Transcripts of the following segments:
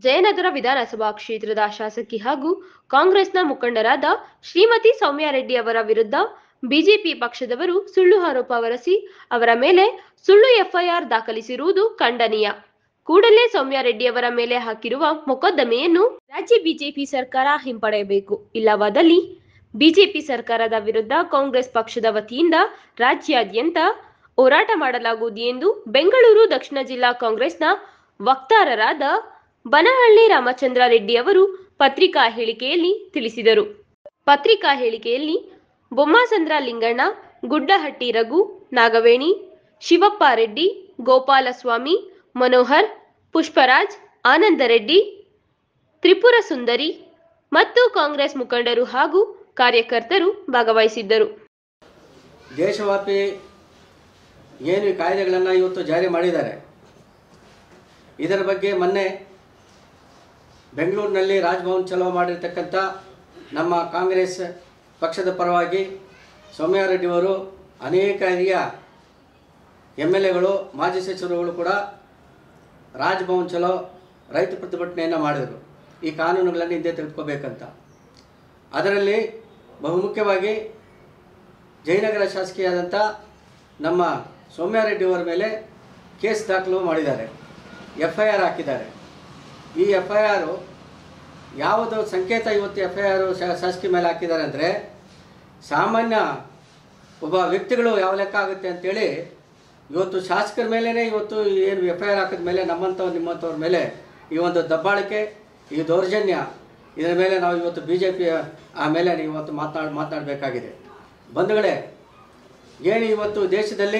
ಜಯನಗರ ವಿಧಾನಸಭಾ ಕ್ಷೇತ್ರದ ಶಾಸಕಿ ಹಾಗೂ ಕಾಂಗ್ರೆಸ್ನ ಮುಖಂಡರಾದ ಶ್ರೀಮತಿ ಸೌಮ್ಯ ರೆಡ್ಡಿ ಅವರ ವಿರುದ್ಧ ಬಿಜೆಪಿ ಪಕ್ಷದವರು ಸುಳ್ಳು ಆರೋಪ ಹೊರಿಸಿ ಅವರ ಮೇಲೆ ಸುಳ್ಳು ಎಫ್ಐಆರ್ ದಾಖಲಿಸಿರುವುದು ಖಂಡನೀಯ ಕೂಡಲೇ ಸೌಮ್ಯ ರೆಡ್ಡಿ ಅವರ ಮೇಲೆ ಹಾಕಿರುವ ಮೊಕದ್ದಮೆಯನ್ನು ರಾಜ್ಯ ಬಿಜೆಪಿ ಸರ್ಕಾರ ಹಿಂಪಡೆಯಬೇಕು ಇಲ್ಲವಾದಲ್ಲಿ ಬಿಜೆಪಿ ಸರ್ಕಾರದ ವಿರುದ್ಧ ಕಾಂಗ್ರೆಸ್ ಪಕ್ಷದ ವತಿಯಿಂದ ರಾಜ್ಯಾದ್ಯಂತ ಹೋರಾಟ ಮಾಡಲಾಗುವುದು ಎಂದು ಬೆಂಗಳೂರು ದಕ್ಷಿಣ ಜಿಲ್ಲಾ ಕಾಂಗ್ರೆಸ್ನ ವಕ್ತಾರರಾದ ಬನಹಳ್ಳಿ ರಾಮಚಂದ್ರ ರೆಡ್ಡಿ ಅವರು ಪತ್ರಿಕಾ ಹೇಳಿಕೆಯಲ್ಲಿ ತಿಳಿಸಿದರು ಪತ್ರಿಕಾ ಹೇಳಿಕೆಯಲ್ಲಿ ಬೊಮ್ಮಾಸಂದ್ರ ಲಿಂಗಣ್ಣ ಗುಡ್ಡಹಟ್ಟಿ ರಘು ನಾಗವೇಣಿ ಶಿವಪ್ಪ ರೆಡ್ಡಿ ಗೋಪಾಲಸ್ವಾಮಿ ಮನೋಹರ್ ಪುಷ್ಪರಾಜ್ ಆನಂದ ರೆಡ್ಡಿ ತ್ರಿಪುರ ಸುಂದರಿ ಮತ್ತು ಕಾಂಗ್ರೆಸ್ ಮುಖಂಡರು ಹಾಗೂ ಕಾರ್ಯಕರ್ತರು ಭಾಗವಹಿಸಿದ್ದರು ದೇಶವ್ಯಾಪಿ ಏನು ಈ ಕಾಯ್ದೆಗಳನ್ನು ಇವತ್ತು ಜಾರಿ ಮಾಡಿದ್ದಾರೆ ಇದರ ಬಗ್ಗೆ ಮೊನ್ನೆ ಬೆಂಗಳೂರಿನಲ್ಲಿ ರಾಜ್ಭವನ್ ಚಲೋ ಮಾಡಿರ್ತಕ್ಕಂಥ ನಮ್ಮ ಕಾಂಗ್ರೆಸ್ ಪಕ್ಷದ ಪರವಾಗಿ ಸೌಮ್ಯ ರೆಡ್ಡಿಯವರು ಅನೇಕ ಹಿರಿಯ ಎಮ್ ಎಲ್ ಎಗಳು ಮಾಜಿ ಸಚಿವರುಗಳು ಕೂಡ ರಾಜ್ಭವನ್ ಚಲೋ ರೈತ ಪ್ರತಿಭಟನೆಯನ್ನು ಮಾಡಿದರು ಈ ಕಾನೂನುಗಳನ್ನು ಹಿಂದೆ ತೆಗೆದುಕೋಬೇಕಂತ ಅದರಲ್ಲಿ ಬಹುಮುಖ್ಯವಾಗಿ ಜಯನಗರ ಶಾಸಕಿಯಾದಂಥ ನಮ್ಮ ಸೌಮ್ಯ ರೆಡ್ಡಿಯವರ ಮೇಲೆ ಕೇಸ್ ದಾಖಲು ಮಾಡಿದ್ದಾರೆ ಎಫ್ ಐ ಆರ್ ಹಾಕಿದ್ದಾರೆ ಈ ಎಫ್ ಐ ಆರು ಯಾವುದು ಸಂಕೇತ ಇವತ್ತು ಎಫ್ ಐ ಆರು ಶಾಸಕಿ ಮೇಲೆ ಹಾಕಿದ್ದಾರೆ ಅಂದರೆ ಸಾಮಾನ್ಯ ಒಬ್ಬ ವ್ಯಕ್ತಿಗಳು ಯಾವ ಲೆಕ್ಕ ಆಗುತ್ತೆ ಅಂತೇಳಿ ಇವತ್ತು ಶಾಸಕರ ಮೇಲೇ ಇವತ್ತು ಏನು ಎಫ್ ಐ ಆರ್ ಹಾಕಿದ ಮೇಲೆ ನಮ್ಮಂಥವ್ರು ನಿಮ್ಮಂಥವ್ರ ಮೇಲೆ ಈ ಒಂದು ದಬ್ಬಾಳಿಕೆ ಈ ದೌರ್ಜನ್ಯ ಇದರ ಮೇಲೆ ನಾವು ಇವತ್ತು ಬಿ ಜೆ ಪಿ ಆ ಮೇಲೆ ನೀವು ಇವತ್ತು ಮಾತನಾಡ್ ಮಾತನಾಡಬೇಕಾಗಿದೆ ಬಂಧುಗಳೇ ಏನು ಇವತ್ತು ದೇಶದಲ್ಲಿ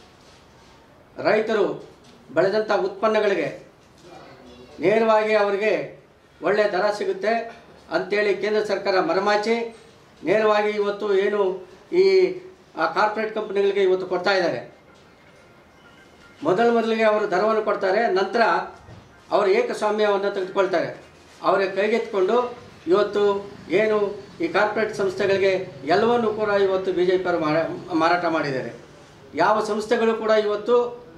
ರೈತರು ಬೆಳೆದಂಥ ಉತ್ಪನ್ನಗಳಿಗೆ ನೇರವಾಗಿ ಅವರಿಗೆ ಒಳ್ಳೆಯ ದರ ಸಿಗುತ್ತೆ ಅಂಥೇಳಿ ಕೇಂದ್ರ ಸರ್ಕಾರ ಮರಮಾಚಿ ನೇರವಾಗಿ ಇವತ್ತು ಏನು ಈ ಆ ಕಾರ್ಪೊರೇಟ್ ಕಂಪ್ನಿಗಳಿಗೆ ಇವತ್ತು ಕೊಡ್ತಾ ಇದ್ದಾರೆ ಮೊದಲು ಮೊದಲಿಗೆ ಅವರು ದರವನ್ನು ಕೊಡ್ತಾರೆ ನಂತರ ಅವರು ಏಕಸ್ವಾಮ್ಯವನ್ನು ತೆಗೆದುಕೊಳ್ತಾರೆ ಅವರ ಕೈಗೆತ್ತಿಕೊಂಡು ಇವತ್ತು ಏನು ಈ ಕಾರ್ಪೊರೇಟ್ ಸಂಸ್ಥೆಗಳಿಗೆ ಎಲ್ಲವನ್ನೂ ಕೂಡ ಇವತ್ತು ಬಿ ಜೆ ಪಿಯವರು ಮಾರಾಟ ಮಾಡಿದ್ದಾರೆ ಯಾವ ಸಂಸ್ಥೆಗಳು ಕೂಡ ಇವತ್ತು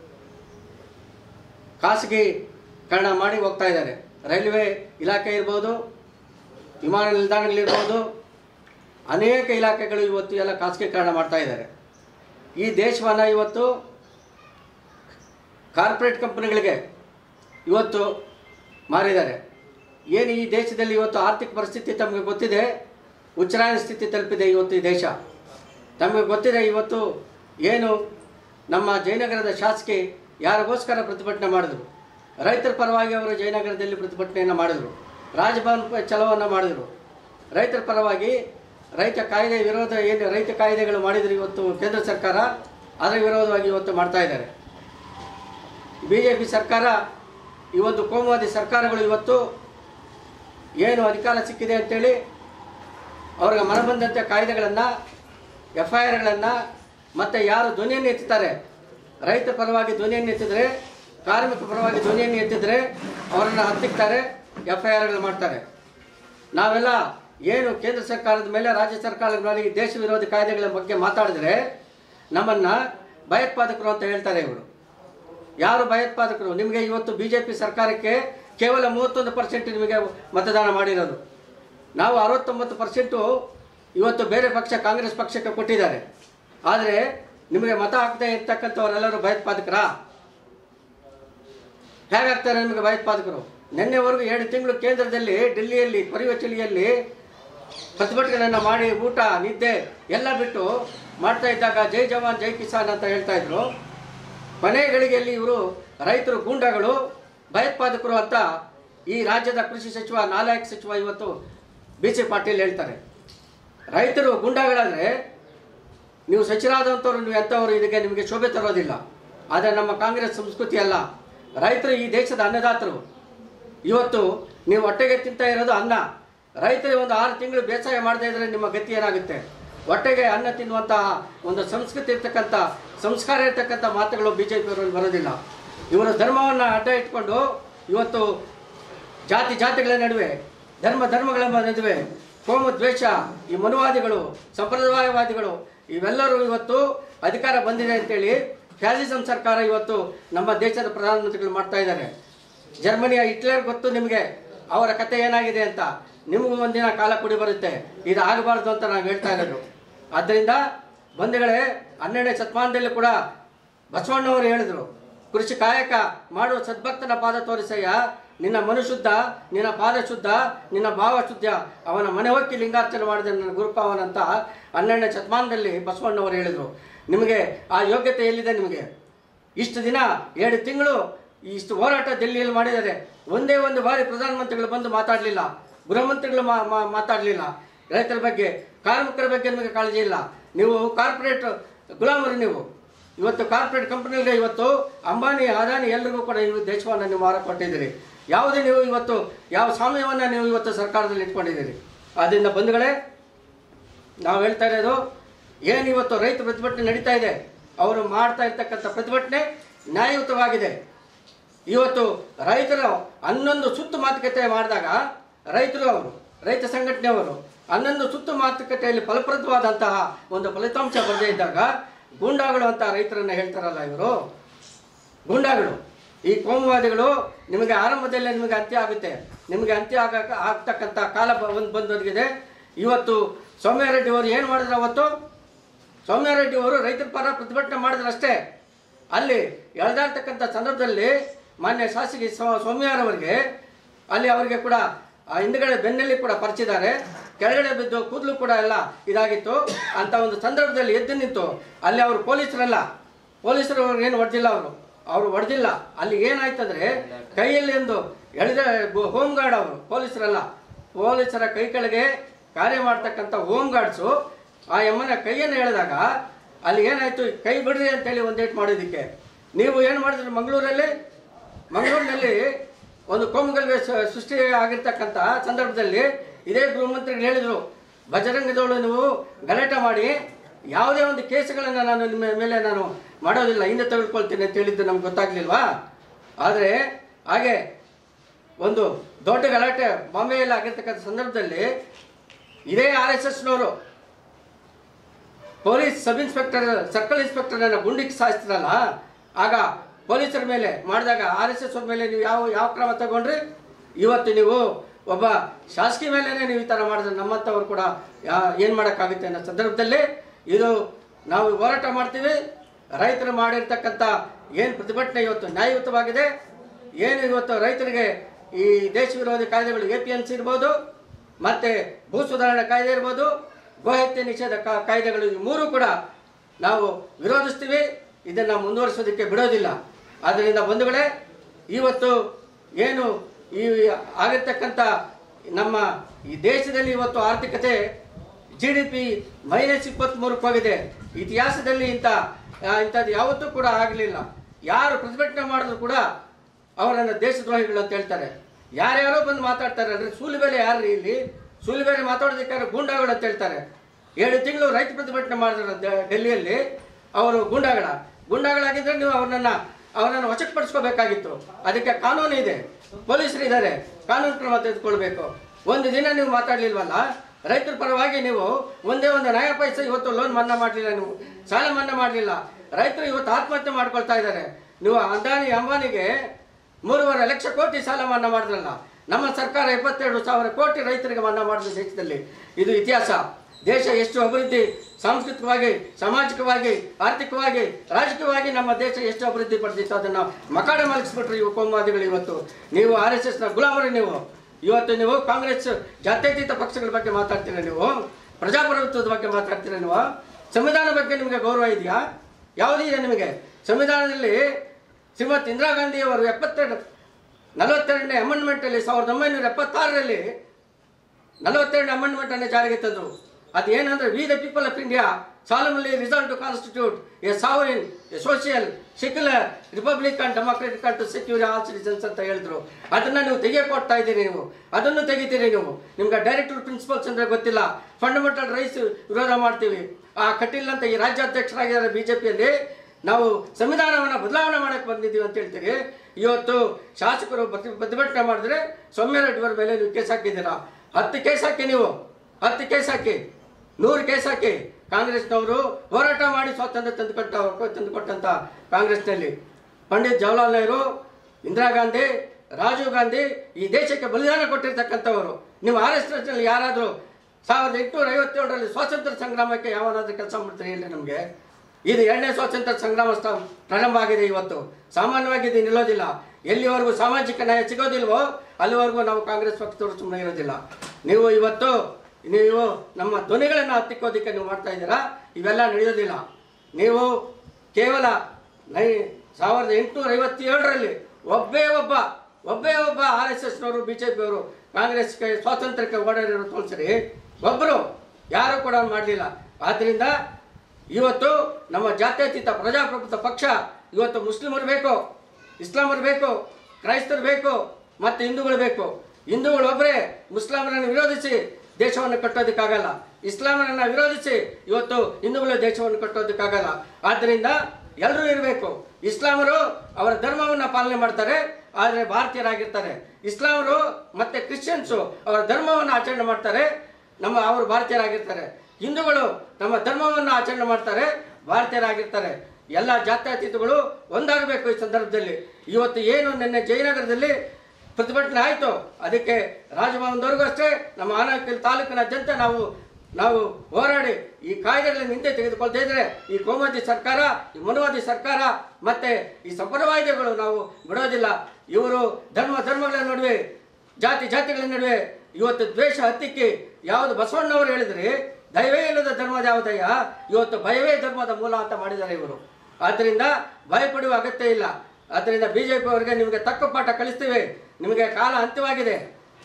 ಖಾಸಗೀಕರಣ ಮಾಡಿ ಹೋಗ್ತಾ ಇದ್ದಾರೆ ರೈಲ್ವೆ ಇಲಾಖೆ ಇರ್ಬೋದು ವಿಮಾನ ನಿಲ್ದಾಣಗಳಿರ್ಬೋದು ಅನೇಕ ಇಲಾಖೆಗಳು ಇವತ್ತು ಎಲ್ಲ ಖಾಸಗೀಕರಣ ಮಾಡ್ತಾ ಇದ್ದಾರೆ ಈ ದೇಶವನ್ನು ಇವತ್ತು ಕಾರ್ಪೊರೇಟ್ ಕಂಪನಿಗಳಿಗೆ ಇವತ್ತು ಮಾರಿದ್ದಾರೆ ಏನು ಈ ದೇಶದಲ್ಲಿ ಇವತ್ತು ಆರ್ಥಿಕ ಪರಿಸ್ಥಿತಿ ತಮಗೆ ಗೊತ್ತಿದೆ ಉಚ್ಚರಾಯಣ ಸ್ಥಿತಿ ತಲುಪಿದೆ ಇವತ್ತು ಈ ದೇಶ ತಮಗೆ ಗೊತ್ತಿದೆ ಇವತ್ತು ಏನು ನಮ್ಮ ಜಯನಗರದ ಶಾಸಕಿ ಯಾರಿಗೋಸ್ಕರ ಪ್ರತಿಭಟನೆ ಮಾಡಿದರು ರೈತರ ಪರವಾಗಿ ಅವರು ಜಯನಗರದಲ್ಲಿ ಪ್ರತಿಭಟನೆಯನ್ನು ಮಾಡಿದರು ರಾಜಭವನ್ ಪ- ಚಲೋವನ್ನು ಮಾಡಿದರು ರೈತರ ಪರವಾಗಿ ರೈತ ಕಾಯ್ದೆ ವಿರೋಧ ಏನು ರೈತ ಕಾಯ್ದೆಗಳು ಮಾಡಿದ್ರು ಇವತ್ತು ಕೇಂದ್ರ ಸರ್ಕಾರ ಅದರ ವಿರೋಧವಾಗಿ ಇವತ್ತು ಮಾಡ್ತಾ ಇದ್ದಾರೆ ಬಿ ಜೆ ಪಿ ಸರ್ಕಾರ ಈ ಒಂದು ಕೋಮುವಾದಿ ಸರ್ಕಾರಗಳು ಇವತ್ತು ಏನು ಅಧಿಕಾರ ಸಿಕ್ಕಿದೆ ಅಂತೇಳಿ ಅವ್ರಿಗೆ ಮನಬಂದಂತೆ ಕಾಯ್ದೆಗಳನ್ನು ಎಫ್ ಐ ಆರ್ಗಳನ್ನು ಮತ್ತು ಯಾರು ಧ್ವನಿಯನ್ನು ಎತ್ತುತ್ತಾರೆ ರೈತ ಪರವಾಗಿ ಧ್ವನಿಯನ್ನು ಎತ್ತಿದರೆ ಕಾರ್ಮಿಕ ಪರವಾಗಿ ಧ್ವನಿಯನ್ನು ಎತ್ತಿದರೆ ಅವರನ್ನು ಹತ್ತಿಕ್ತಾರೆ ಎಫ್ ಐ ಆರ್ಗಳು ಮಾಡ್ತಾರೆ ನಾವೆಲ್ಲ ಏನು ಕೇಂದ್ರ ಸರ್ಕಾರದ ಮೇಲೆ ರಾಜ್ಯ ಸರ್ಕಾರದ ಮೇಲೆ ಈ ದೇಶ ವಿರೋಧಿ ಕಾಯ್ದೆಗಳ ಬಗ್ಗೆ ಮಾತಾಡಿದರೆ ನಮ್ಮನ್ನು ಭಯೋತ್ಪಾದಕರು ಅಂತ ಹೇಳ್ತಾರೆ ಇವರು ಯಾರು ಭಯೋತ್ಪಾದಕರು ನಿಮಗೆ ಇವತ್ತು ಬಿ ಜೆ ಪಿ ಸರ್ಕಾರಕ್ಕೆ ಕೇವಲ ಮೂವತ್ತೊಂದು ಪರ್ಸೆಂಟ್ ನಿಮಗೆ ಮತದಾನ ಮಾಡಿರೋದು ನಾವು ಅರವತ್ತೊಂಬತ್ತು ಪರ್ಸೆಂಟು ಇವತ್ತು ಬೇರೆ ಪಕ್ಷ ಕಾಂಗ್ರೆಸ್ ಪಕ್ಷಕ್ಕೆ ಕೊಟ್ಟಿದ್ದಾರೆ ಆದರೆ ನಿಮಗೆ ಮತ ಹಾಕದೇ ಇರ್ತಕ್ಕಂಥವರೆಲ್ಲರೂ ಭಯೋತ್ಪಾದಕರಾ ಹೇಗಾಗ್ತಾರೆ ನಿಮಗೆ ಭಯೋತ್ಪಾದಕರು ನಿನ್ನೆವರೆಗೂ ಎರಡು ತಿಂಗಳು ಕೇಂದ್ರದಲ್ಲಿ ಡೆಲ್ಲಿಯಲ್ಲಿ ಕೊರಿಯುವ ಚಳಿಯಲ್ಲಿ ಪ್ರತಿಭಟನೆಯನ್ನು ಮಾಡಿ ಊಟ ನಿದ್ದೆ ಎಲ್ಲ ಬಿಟ್ಟು ಮಾಡ್ತಾ ಇದ್ದಾಗ ಜೈ ಜವಾನ್ ಜೈ ಕಿಸಾನ್ ಅಂತ ಹೇಳ್ತಾ ಇದ್ರು ಕೊನೆ ಗಳಿಗೆಯಲ್ಲಿ ಇವರು ರೈತರು ಗೂಂಡಾಗಳು ಭಯೋತ್ಪಾದಕರು ಅಂತ ಈ ರಾಜ್ಯದ ಕೃಷಿ ಸಚಿವ ನಾಲಾಯಕ್ ಸಚಿವ ಇವತ್ತು ಬಿ ಸಿ ಪಾಟೀಲ್ ಹೇಳ್ತಾರೆ ರೈತರು ಗೂಂಡಾಗಳಾದರೆ ನೀವು ಸಚಿವರಾದಂಥವ್ರು ನೀವು ಎಂಥವ್ರು ಇದಕ್ಕೆ ನಿಮಗೆ ಶೋಭೆ ತರೋದಿಲ್ಲ ಆದರೆ ನಮ್ಮ ಕಾಂಗ್ರೆಸ್ ಸಂಸ್ಕೃತಿ ಅಲ್ಲ ರೈತರು ಈ ದೇಶದ ಅನ್ನದಾತರು ಇವತ್ತು ನೀವು ಹೊಟ್ಟೆಗೆ ತಿಂತ ಇರೋದು ಅನ್ನ ರೈತರಿಗೆ ಒಂದು ಆರು ತಿಂಗಳು ಬೇಸಾಯ ಮಾಡದೇ ಇದ್ರೆ ನಿಮ್ಮ ಗತಿ ಏನಾಗುತ್ತೆ ಹೊಟ್ಟೆಗೆ ಅನ್ನ ತಿನ್ನುವಂತಹ ಒಂದು ಸಂಸ್ಕೃತಿ ಇರ್ತಕ್ಕಂಥ ಸಂಸ್ಕಾರ ಇರ್ತಕ್ಕಂಥ ಮಾತುಗಳು ಬಿ ಜೆ ಪಿಯವರಲ್ಲಿ ಬರೋದಿಲ್ಲ ಇವರ ಧರ್ಮವನ್ನು ಅಡ್ಡ ಇಟ್ಕೊಂಡು ಇವತ್ತು ಜಾತಿ ಜಾತಿಗಳ ನಡುವೆ ಧರ್ಮ ಧರ್ಮಗಳ ನಡುವೆ ಕೋಮು ದ್ವೇಷ ಈ ಮನುವಾದಿಗಳು ಸಂಪ್ರದಾಯವಾದಿಗಳು ಇವೆಲ್ಲರೂ ಇವತ್ತು ಅಧಿಕಾರ ಬಂದಿದೆ ಅಂತೇಳಿ ಫ್ಯಾಸಿಸಂ ಸರ್ಕಾರ ಇವತ್ತು ನಮ್ಮ ದೇಶದ ಪ್ರಧಾನಮಂತ್ರಿಗಳು ಮಾಡ್ತಾ ಇದ್ದಾರೆ ಜರ್ಮನಿಯ ಹಿಟ್ಲರ್ ಗೊತ್ತು ನಿಮಗೆ ಅವರ ಕತೆ ಏನಾಗಿದೆ ಅಂತ ನಿಮಗೂ ಒಂದಿನ ಕಾಲ ಕುಡಿ ಬರುತ್ತೆ ಇದು ಆಗಬಾರ್ದು ಅಂತ ನಾವು ಹೇಳ್ತಾ ಇರೋದು ಆದ್ದರಿಂದ ಬಂಧುಗಳೇ ಹನ್ನೆರಡನೇ ಶತಮಾನದಲ್ಲಿ ಕೂಡ ಬಸವಣ್ಣವರು ಹೇಳಿದರು ಕೃಷಿ ಕಾಯಕ ಮಾಡುವ ಸದ್ಭಕ್ತನ ಪಾದ ತೋರಿಸಯ್ಯ ನಿನ್ನ ಮನುಶುದ್ಧ ನಿನ್ನ ಪಾದ ಶುದ್ಧ ನಿನ್ನ ಭಾವ ಶುದ್ಧ ಅವನ ಮನೆ ಹೋಗಿ ಲಿಂಗಾರ್ಚನೆ ಮಾಡಿದ ನನ್ನ ಗುರುಪಾವನಂತ ಹನ್ನೆರಡನೇ ಶತಮಾನದಲ್ಲಿ ಬಸವಣ್ಣವರು ಹೇಳಿದರು ನಿಮಗೆ ಆ ಯೋಗ್ಯತೆ ಎಲ್ಲಿದೆ ನಿಮಗೆ ಇಷ್ಟು ದಿನ ಎರಡು ತಿಂಗಳು ಇಷ್ಟು ಹೋರಾಟ ಡೆಲ್ಲಿಯಲ್ಲಿ ಮಾಡಿದ್ದಾರೆ ಒಂದೇ ಒಂದು ಬಾರಿ ಪ್ರಧಾನಮಂತ್ರಿಗಳು ಬಂದು ಮಾತಾಡಲಿಲ್ಲ ಗೃಹಮಂತ್ರಿಗಳು ಮಾ ಮಾ- ಮಾತಾಡಲಿಲ್ಲ ರೈತರ ಬಗ್ಗೆ ಕಾರ್ಮಿಕರ ಬಗ್ಗೆ ನಿಮಗೆ ಕಾಳಜಿ ಇಲ್ಲ ನೀವು ಕಾರ್ಪೊರೇಟ್ ಗುಲಾಮರು ನೀವು ಇವತ್ತು ಕಾರ್ಪೊರೇಟ್ ಕಂಪನಿಗಳಿಗೆ ಇವತ್ತು ಅಂಬಾನಿ ಅದಾನಿ ಎಲ್ರಿಗೂ ಕೂಡ ನೀವು ದೇಶವನ್ನು ನೀವು ಮಾರ ಕೊಟ್ಟಿದ್ದೀರಿ ಯಾವುದೇ ನೀವು ಇವತ್ತು ಯಾವ ಸ್ವಾಮ್ಯವನ್ನು ನೀವು ಇವತ್ತು ಸರ್ಕಾರದಲ್ಲಿ ಇಟ್ಕೊಂಡಿದ್ದೀರಿ ಆದ್ದರಿಂದ ಬಂಧುಗಳೇ ನಾವು ಹೇಳ್ತಾ ಇರೋದು ಏನು ಇವತ್ತು ರೈತ ಪ್ರತಿಭಟನೆ ನಡೀತಾ ಇದೆ ಅವರು ಮಾಡ್ತಾ ಇರ್ತಕ್ಕಂಥ ಪ್ರತಿಭಟನೆ ನ್ಯಾಯಯುತವಾಗಿದೆ ಇವತ್ತು ರೈತರು ಹನ್ನೊಂದು ಸುತ್ತು ಮಾತುಕತೆ ಮಾಡಿದಾಗ ರೈತರು ಅವರು ರೈತ ಸಂಘಟನೆಯವರು ಹನ್ನೊಂದು ಸುತ್ತು ಮಾತುಕತೆಯಲ್ಲಿ ಫಲಪ್ರದವಾದಂತಹ ಒಂದು ಫಲಿತಾಂಶ ಬರದೇ ಇದ್ದಾಗ ಗೂಂಡಾಗಳು ಅಂತ ರೈತರನ್ನ ಹೇಳ್ತಾರಲ್ಲ ಇವರು ಗೂಂಡಾಗಳು ಈ ಕೋಮುವಾದಿಗಳು ನಿಮಗೆ ಆರಂಭದಲ್ಲೇ ನಿಮಗೆ ಅಂತ್ಯ ಆಗುತ್ತೆ ನಿಮಗೆ ಅಂತ್ಯ ಆಗ ಆಗ್ತಕ್ಕಂಥ ಕಾಲ ಬ- ಒಂದು ಬಂದೊದಗಿದೆ ಇವತ್ತು ಸೌಮ್ಯಾರೆಡ್ಡಿ ಅವರು ಏನು ಮಾಡಿದ್ರು ಅವತ್ತು ಸೌಮ್ಯಾರೆಡ್ಡಿ ಅವರು ರೈತರ ಪರ ಪ್ರತಿಭಟನೆ ಮಾಡಿದ್ರು ಅಷ್ಟೇ ಅಲ್ಲಿ ಎಳೆದಾಡ್ತಕ್ಕಂಥ ಸಂದರ್ಭದಲ್ಲಿ ಮಾನ್ಯ ಶಾಸಕಿ ಸೌ- ಸೌಮ್ಯಾರವರಿಗೆ ಅಲ್ಲಿ ಅವರಿಗೆ ಕೂಡ ಆ ಹಿಂದ್ಗಡೆ ಬೆನ್ನಲ್ಲಿ ಕೂಡ ಪರಿಚಿದ್ದಾರೆ ಕೆಳಗಡೆ ಬಿದ್ದು ಕೂದಲು ಕೂಡ ಎಲ್ಲ ಇದಾಗಿತ್ತು ಅಂತ ಒಂದು ಸಂದರ್ಭದಲ್ಲಿ ಎದ್ದು ನಿಂತು ಅಲ್ಲಿ ಅವರು ಪೊಲೀಸರಲ್ಲ ಪೊಲೀಸರು ಅವ್ರಿಗೆ ಏನು ಹೊಡೆದಿಲ್ಲ ಅವರು ಅವರು ಹೊಡೆದಿಲ್ಲ ಅಲ್ಲಿ ಏನಾಯ್ತಂದ್ರೆ ಕೈಯಲ್ಲಿ ಒಂದು ಎಳೆದ ಹೋಮ್ ಗಾರ್ಡ್ ಅವರು ಪೊಲೀಸರಲ್ಲ ಪೊಲೀಸರ ಕೈ ಕೆಳಗೆ ಕಾರ್ಯ ಮಾಡ್ತಕ್ಕಂಥ ಹೋಮ್ ಗಾರ್ಡ್ಸು ಆ ಯಮ್ಮನ ಕೈಯನ್ನು ಎಳೆದಾಗ ಅಲ್ಲಿ ಏನಾಯ್ತು ಕೈ ಬಿಡ್ರಿ ಅಂತೇಳಿ ಒಂದೇಟ್ ಮಾಡೋದಕ್ಕೆ ನೀವು ಏನು ಮಾಡಿದ್ರಿ ಮಂಗಳೂರಲ್ಲಿ ಮಂಗಳೂರಿನಲ್ಲಿ ಒಂದು ಕೋಮುಗಲ್ಭೆ ಸ- ಸೃಷ್ಟಿ ಆಗಿರ್ತಕ್ಕಂಥ ಸಂದರ್ಭದಲ್ಲಿ ಇದೇ ಗೃಹಮಂತ್ರಿಗಳು ಹೇಳಿದರು ಬಜರಂಗದವಳು ನೀವು ಗಲಾಟೆ ಮಾಡಿ ಯಾವುದೇ ಒಂದು ಕೇಸುಗಳನ್ನು ನಾನು ನಿಮ್ಮ ಮೇಲೆ ನಾನು ಮಾಡೋದಿಲ್ಲ ಹಿಂದೆ ತೆಗೆದುಕೊಳ್ತೀನಿ ಅಂತ ಹೇಳಿದ್ದು ನಮ್ಗೆ ಗೊತ್ತಾಗ್ಲಿಲ್ವಾ ಆದರೆ ಹಾಗೆ ಒಂದು ದೊಡ್ಡ ಗಲಾಟೆ ಬಾಂಬೆಯಲ್ಲಿ ಆಗಿರ್ತಕ್ಕಂಥ ಸಂದರ್ಭದಲ್ಲಿ ಇದೇ ಆರ್ ಎಸ್ ಎಸ್ನವರು ಪೊಲೀಸ್ ಸಬ್ ಇನ್ಸ್ಪೆಕ್ಟರ್ ಸರ್ಕಲ್ ಇನ್ಸ್ಪೆಕ್ಟರ್ನ ಗುಂಡಿಗೆ ಸಾಯಿಸ್ತಾರಲ್ಲ ಆಗ ಪೊಲೀಸರ ಮೇಲೆ ಮಾಡಿದಾಗ ಆರ್ ಎಸ್ ಎಸ್ ಮೇಲೆ ನೀವು ಯಾವ ಯಾವ ಕ್ರಮ ತಗೊಂಡ್ರಿ ಇವತ್ತು ನೀವು ಒಬ್ಬ ಶಾಸಕಿ ಮೇಲೇ ನೀವು ಈ ಥರ ಮಾಡಿದ್ರೆ ನಮ್ಮಂಥವ್ರು ಕೂಡ ಏನು ಮಾಡೋಕ್ಕಾಗುತ್ತೆ ಅನ್ನೋ ಸಂದರ್ಭದಲ್ಲಿ ಇದು ನಾವು ಹೋರಾಟ ಮಾಡ್ತೀವಿ ರೈತರು ಮಾಡಿರ್ತಕ್ಕಂಥ ಏನು ಪ್ರತಿಭಟನೆ ಇವತ್ತು ನ್ಯಾಯಯುತವಾಗಿದೆ ಏನು ಇವತ್ತು ರೈತರಿಗೆ ಈ ದೇಶ ವಿರೋಧಿ ಕಾಯ್ದೆಗಳು ಎ ಪಿ ಎನ್ ಸಿ ಇರ್ಬೋದು ಮತ್ತು ಭೂ ಸುಧಾರಣಾ ಕಾಯ್ದೆ ಇರ್ಬೋದು ಗೋಹತ್ಯೆ ನಿಷೇಧ ಕಾ- ಕಾಯ್ದೆಗಳು ಈ ಮೂರು ಕೂಡ ನಾವು ವಿರೋಧಿಸ್ತೀವಿ ಇದನ್ನು ಮುಂದುವರಿಸೋದಕ್ಕೆ ಬಿಡೋದಿಲ್ಲ ಆದ್ದರಿಂದ ಬಂಧುಗಳೇ ಇವತ್ತು ಏನು ಈ ಆಗಿರ್ತಕ್ಕಂಥ ನಮ್ಮ ಈ ದೇಶದಲ್ಲಿ ಇವತ್ತು ಆರ್ಥಿಕತೆ ಜಿ ಡಿ ಪಿ ಮೈನಸ್ ಇಪ್ಪತ್ತ್ಮೂರಕ್ಕೆ ಹೋಗಿದೆ ಇತಿಹಾಸದಲ್ಲಿ ಇಂಥ ಆ, ಇಂಥದ್ದು ಯಾವತ್ತೂ ಕೂಡ ಆಗಲಿಲ್ಲ ಯಾರು ಪ್ರತಿಭಟನೆ ಮಾಡಿದ್ರು ಕೂಡ ಅವರನ್ನು ದೇಶದ್ರೋಹಿಗಳು ಅಂತ ಹೇಳ್ತಾರೆ ಯಾರ್ಯಾರೋ ಬಂದು ಮಾತಾಡ್ತಾರೆ ಅಂದರೆ ಸೂಲಿಬೇಲೆ ಯಾರು ಇಲ್ಲಿ ಸೂಲಿಬೇಲೆ ಮಾತಾಡೋದಕ್ಕೆ ಗೂಂಡಾಗಳು ಅಂತ ಹೇಳ್ತಾರೆ ಏಳು ತಿಂಗಳು ರೈತ ಪ್ರತಿಭಟನೆ ಮಾಡಿದ್ರು ದ- ಡೆಲ್ಲಿಯಲ್ಲಿ ಅವರು ಗೂಂಡಾಗಳ ಗೂಂಡಾಗಳಾಗಿದ್ದರೆ ನೀವು ಅವ್ರನ್ನ ಅವರನ್ನು ವಶಪಡಿಸ್ಕೋಬೇಕಾಗಿತ್ತು ಅದಕ್ಕೆ ಕಾನೂನು ಇದೆ ಪೊಲೀಸರು ಇದ್ದಾರೆ ಕಾನೂನು ಕ್ರಮ ತೆಗೆದುಕೊಳ್ಬೇಕು ಒಂದು ದಿನ ನೀವು ಮಾತಾಡಲಿಲ್ವಲ್ಲ ರೈತರ ಪರವಾಗಿ ನೀವು ಒಂದೇ ಒಂದು ನ್ಯಾಯ ಪೈಸೆ ಇವತ್ತು ಲೋನ್ ಮನ್ನಾ ಮಾಡಲಿಲ್ಲ ನೀವು ಸಾಲ ಮನ್ನಾ ಮಾಡಲಿಲ್ಲ ರೈತರು ಇವತ್ತು ಆತ್ಮಹತ್ಯೆ ಮಾಡ್ಕೊಳ್ತಾ ಇದ್ದಾರೆ ನೀವು ಅಂದಾನಿ ಅಂಬಾನಿಗೆ ಮೂರುವರೆ ಲಕ್ಷ ಕೋಟಿ ಸಾಲ ಮನ್ನಾ ಮಾಡಿದ್ರಲ್ಲ ನಮ್ಮ ಸರ್ಕಾರ ಎಪ್ಪತ್ತೆರಡು ಸಾವಿರ ಕೋಟಿ ರೈತರಿಗೆ ಮನ್ನಾ ಮಾಡಿದ ದೇಶದಲ್ಲಿ ಇದು ಇತಿಹಾಸ ದೇಶ ಎಷ್ಟು ಅಭಿವೃದ್ಧಿ ಸಾಂಸ್ಕೃತಿಕವಾಗಿ ಸಾಮಾಜಿಕವಾಗಿ ಆರ್ಥಿಕವಾಗಿ ರಾಜಕೀಯವಾಗಿ ನಮ್ಮ ದೇಶ ಎಷ್ಟು ಅಭಿವೃದ್ಧಿ ಪಡೆದಿತ್ತು ಅದನ್ನು ಮಕಾಡ ಮಲಗಿಸ್ಬಿಟ್ರು ಇವು ಕೋಮುವಾದಿಗಳು ಇವತ್ತು ನೀವು ಆರ್ ಎಸ್ ಎಸ್ನ ಗುಲಾಮರು ನೀವು ಇವತ್ತು ನೀವು ಕಾಂಗ್ರೆಸ್ ಜಾತ್ಯತೀತ ಪಕ್ಷಗಳ ಬಗ್ಗೆ ಮಾತಾಡ್ತೀರ ನೀವು ಪ್ರಜಾಪ್ರಭುತ್ವದ ಬಗ್ಗೆ ಮಾತಾಡ್ತೀರ ನೀವು ಸಂವಿಧಾನ ಬಗ್ಗೆ ನಿಮಗೆ ಗೌರವ ಇದೆಯಾ ಯಾವುದಿದೆ ನಿಮಗೆ ಸಂವಿಧಾನದಲ್ಲಿ ಶ್ರೀಮತಿ ಇಂದಿರಾ ಗಾಂಧಿ ಅವರು ಎಪ್ಪತ್ತೆರಡು ನಲವತ್ತೆರಡನೇ ಅಮೆಂಡ್ಮೆಂಟಲ್ಲಿ ಸಾವಿರದ ಒಂಬೈನೂರ ಎಪ್ಪತ್ತಾರರಲ್ಲಿ ನಲವತ್ತೆರಡು ಅಮೆಂಡ್ಮೆಂಟ್ ಅನ್ನು ಜಾರಿಗೆ ತಂದರು ಅದು ಏನಂದ್ರೆ we the people of India solemnly resolved to constitute a sovereign a social secular republic and democratic and secure all citizens ಅಂತ ಹೇಳಿದ್ರು ಅದನ್ನ ನೀವು ತೆಗೆಯಕೊಡ್ತಾ ಇದ್ದೀರಿ ನೀವು ಅದನ್ನು ತೆಗಿತೀರಿ ನೀವು ನಿಮ್ಗೆ ಡೈರೆಕ್ಟರ್ ಪ್ರಿನ್ಸಿಪಲ್ಸ್ ಅಂದ್ರೆ ಗೊತ್ತಿಲ್ಲ ಫಂಡಮೆಂಟಲ್ ರೈಟ್ಸ್ ವಿರೋಧ ಮಾಡ್ತೀವಿ ಆ ಕಟೀಲ್ ಅಂತ ಈ ರಾಜ್ಯಾಧ್ಯಕ್ಷರಾಗಿದ್ದಾರೆ ಬಿಜೆಪಿಯಲ್ಲಿ ನಾವು ಸಂವಿಧಾನವನ್ನು ಬದಲಾವಣೆ ಮಾಡಕ್ಕೆ ಬಂದಿದ್ದೀವಿ ಅಂತ ಹೇಳ್ತೀರಿ ಇವತ್ತು ಶಾಸಕರು ಪ್ರತಿ ಪ್ರತಿಭಟನೆ ಮಾಡಿದ್ರೆ ಸೌಮ್ಯರೆಡ್ಡಿಯವರ ಮೇಲೆ ನೀವು ಕೇಸ್ ಹಾಕಿದ್ದೀರಾ ಹತ್ತು ಕೇಸ್ ಹಾಕಿ ನೀವು ಹತ್ತು ಕೇಸ್ ಹಾಕಿ ನೂರು ಕೇಸ್ ಹಾಕಿ ಕಾಂಗ್ರೆಸ್ನವರು ಹೋರಾಟ ಮಾಡಿ ಸ್ವಾತಂತ್ರ್ಯ ತಂದುಕೊಟ್ಟ ತಂದುಕೊಟ್ಟಂತ ಕಾಂಗ್ರೆಸ್ನಲ್ಲಿ ಪಂಡಿತ್ ಜವಾಹರ್ಲಾಲ್ ನೆಹರು ಇಂದಿರಾ ಗಾಂಧಿ ರಾಜೀವ್ ಗಾಂಧಿ ಈ ದೇಶಕ್ಕೆ ಬಲಿದಾನ ಕೊಟ್ಟಿರ್ತಕ್ಕಂಥವರು ನೀವು ಆರ್ ಎಸ್ ಎಸ್ನಲ್ಲಿ ಯಾರಾದರೂ ಸಾವಿರದ ಎಂಟುನೂರ ಐವತ್ತೇಳರಲ್ಲಿ ಸ್ವಾತಂತ್ರ್ಯ ಸಂಗ್ರಾಮಕ್ಕೆ ಯಾವನಾದ್ರೂ ಕೆಲಸ ಮಾಡ್ತಾರೆ ಇಲ್ಲಿ ನಮಗೆ ಇದು ಎರಡನೇ ಸ್ವಾತಂತ್ರ್ಯ ಸಂಗ್ರಾಮ ಸ್ಥ- ಪ್ರಾರಂಭ ಆಗಿದೆ ಇವತ್ತು ಸಾಮಾನ್ಯವಾಗಿ ಇದು ನಿಲ್ಲೋದಿಲ್ಲ ಎಲ್ಲಿವರೆಗೂ ಸಾಮಾಜಿಕ ನ್ಯಾಯ ಸಿಗೋದಿಲ್ವೋ ಅಲ್ಲಿವರೆಗೂ ನಾವು ಕಾಂಗ್ರೆಸ್ ಪಕ್ಷದವರು ಸುಮ್ಮನೆ ಇರೋದಿಲ್ಲ ನೀವು ಇವತ್ತು ನೀವು ನಮ್ಮ ಧ್ವನಿಗಳನ್ನು ಹತ್ತಿಕ್ಕೋದಕ್ಕೆ ನೀವು ಮಾಡ್ತಾ ಇದ್ದೀರಾ ಇವೆಲ್ಲ ನಡೆಯೋದಿಲ್ಲ ನೀವು ಕೇವಲ ನೈ ಸಾವಿರದ ಎಂಟುನೂರ ಐವತ್ತೇಳರಲ್ಲಿ ಒಬ್ಬೇ ಒಬ್ಬ ಒಬ್ಬೇ ಒಬ್ಬ ಆರ್ ಎಸ್ ಎಸ್ನವರು ಬಿ ಜೆ ಪಿಯವರು ಕಾಂಗ್ರೆಸ್ಗೆ ಸ್ವಾತಂತ್ರ್ಯಕ್ಕೆ ಓಡಾಡಿರೋ ತೋರಿಸ್ರಿ ಒಬ್ಬರು ಯಾರು ಕೂಡ ಮಾಡಲಿಲ್ಲ ಆದ್ದರಿಂದ ಇವತ್ತು ನಮ್ಮ ಜಾತ್ಯತೀತ ಪ್ರಜಾಪ್ರಭುತ್ವ ಪಕ್ಷ ಇವತ್ತು ಮುಸ್ಲಿಮರು ಬೇಕು ಇಸ್ಲಾಮರು ಬೇಕು ಕ್ರೈಸ್ತರು ಬೇಕು ಮತ್ತು ಹಿಂದೂಗಳು ಬೇಕು ಹಿಂದೂಗಳು ಒಬ್ಬರೇ ಮುಸ್ಲಾಮರನ್ನು ವಿರೋಧಿಸಿ ದೇಶವನ್ನು ಕಟ್ಟೋದಕ್ಕಾಗಲ್ಲ ಇಸ್ಲಾಮರನ್ನು ವಿರೋಧಿಸಿ ಇವತ್ತು ಹಿಂದೂಗಳು ದೇಶವನ್ನು ಕಟ್ಟೋದಕ್ಕಾಗಲ್ಲ ಆದ್ದರಿಂದ ಎಲ್ಲರೂ ಇರಬೇಕು ಇಸ್ಲಾಮರು ಅವರ ಧರ್ಮವನ್ನು ಪಾಲನೆ ಮಾಡ್ತಾರೆ ಆದರೆ ಭಾರತೀಯರಾಗಿರ್ತಾರೆ ಇಸ್ಲಾಮರು ಮತ್ತು ಕ್ರಿಶ್ಚಿಯನ್ಸು ಅವರ ಧರ್ಮವನ್ನು ಆಚರಣೆ ಮಾಡ್ತಾರೆ ನಮ್ಮ ಅವರು ಭಾರತೀಯರಾಗಿರ್ತಾರೆ ಹಿಂದೂಗಳು ನಮ್ಮ ಧರ್ಮವನ್ನು ಆಚರಣೆ ಮಾಡ್ತಾರೆ ಭಾರತೀಯರಾಗಿರ್ತಾರೆ ಎಲ್ಲ ಜಾತ್ಯತೀತಗಳು ಒಂದಾಗಬೇಕು ಈ ಸಂದರ್ಭದಲ್ಲಿ ಇವತ್ತು ಏನು ನಿನ್ನೆ ಜಯನಗರದಲ್ಲಿ ಪ್ರತಿಭಟನೆ ಆಯಿತು ಅದಕ್ಕೆ ರಾಜಭವನದವರೆಗೂ ಅಷ್ಟೇ ನಮ್ಮ ಆನಕಲ್ ತಾಲೂಕಿನಾದ್ಯಂತ ನಾವು ನಾವು ಹೋರಾಡಿ ಈ ಕಾಯ್ದೆಗಳನ್ನು ಹಿಂದೆ ತೆಗೆದುಕೊಳ್ತಾ ಇದ್ರೆ ಈ ಕೋಮತಿ ಸರ್ಕಾರ ಈ ಮನುವಾದಿ ಸರ್ಕಾರ ಮತ್ತೆ ಈ ಸಂಪ್ರದಾಯಗಳು ನಾವು ಬಿಡೋದಿಲ್ಲ ಇವರು ಧರ್ಮ ಧರ್ಮಗಳ ನಡುವೆ ಜಾತಿ ಜಾತಿಗಳ ನಡುವೆ ಇವತ್ತು ದ್ವೇಷ ಹತ್ತಿಕ್ಕಿ ಯಾವುದು ಬಸವಣ್ಣವರು ಹೇಳಿದ್ರಿ ದಯವೇ ಇಲ್ಲದ ಧರ್ಮದ ಯಾವುದಯ್ಯ ಇವತ್ತು ಭಯವೇ ಧರ್ಮದ ಮೂಲ ಅಂತ ಮಾಡಿದ್ದಾರೆ ಇವರು ಆದ್ದರಿಂದ ಭಯಪಡುವ ಅಗತ್ಯ ಇಲ್ಲ ಆದ್ದರಿಂದ ಬಿ ಜೆ ಪಿ ಅವರಿಗೆ ನಿಮಗೆ ತಕ್ಕ ಪಾಠ ಕಲಿಸ್ತೀವಿ ನಿಮಗೆ ಕಾಲ ಅಂತ್ಯವಾಗಿದೆ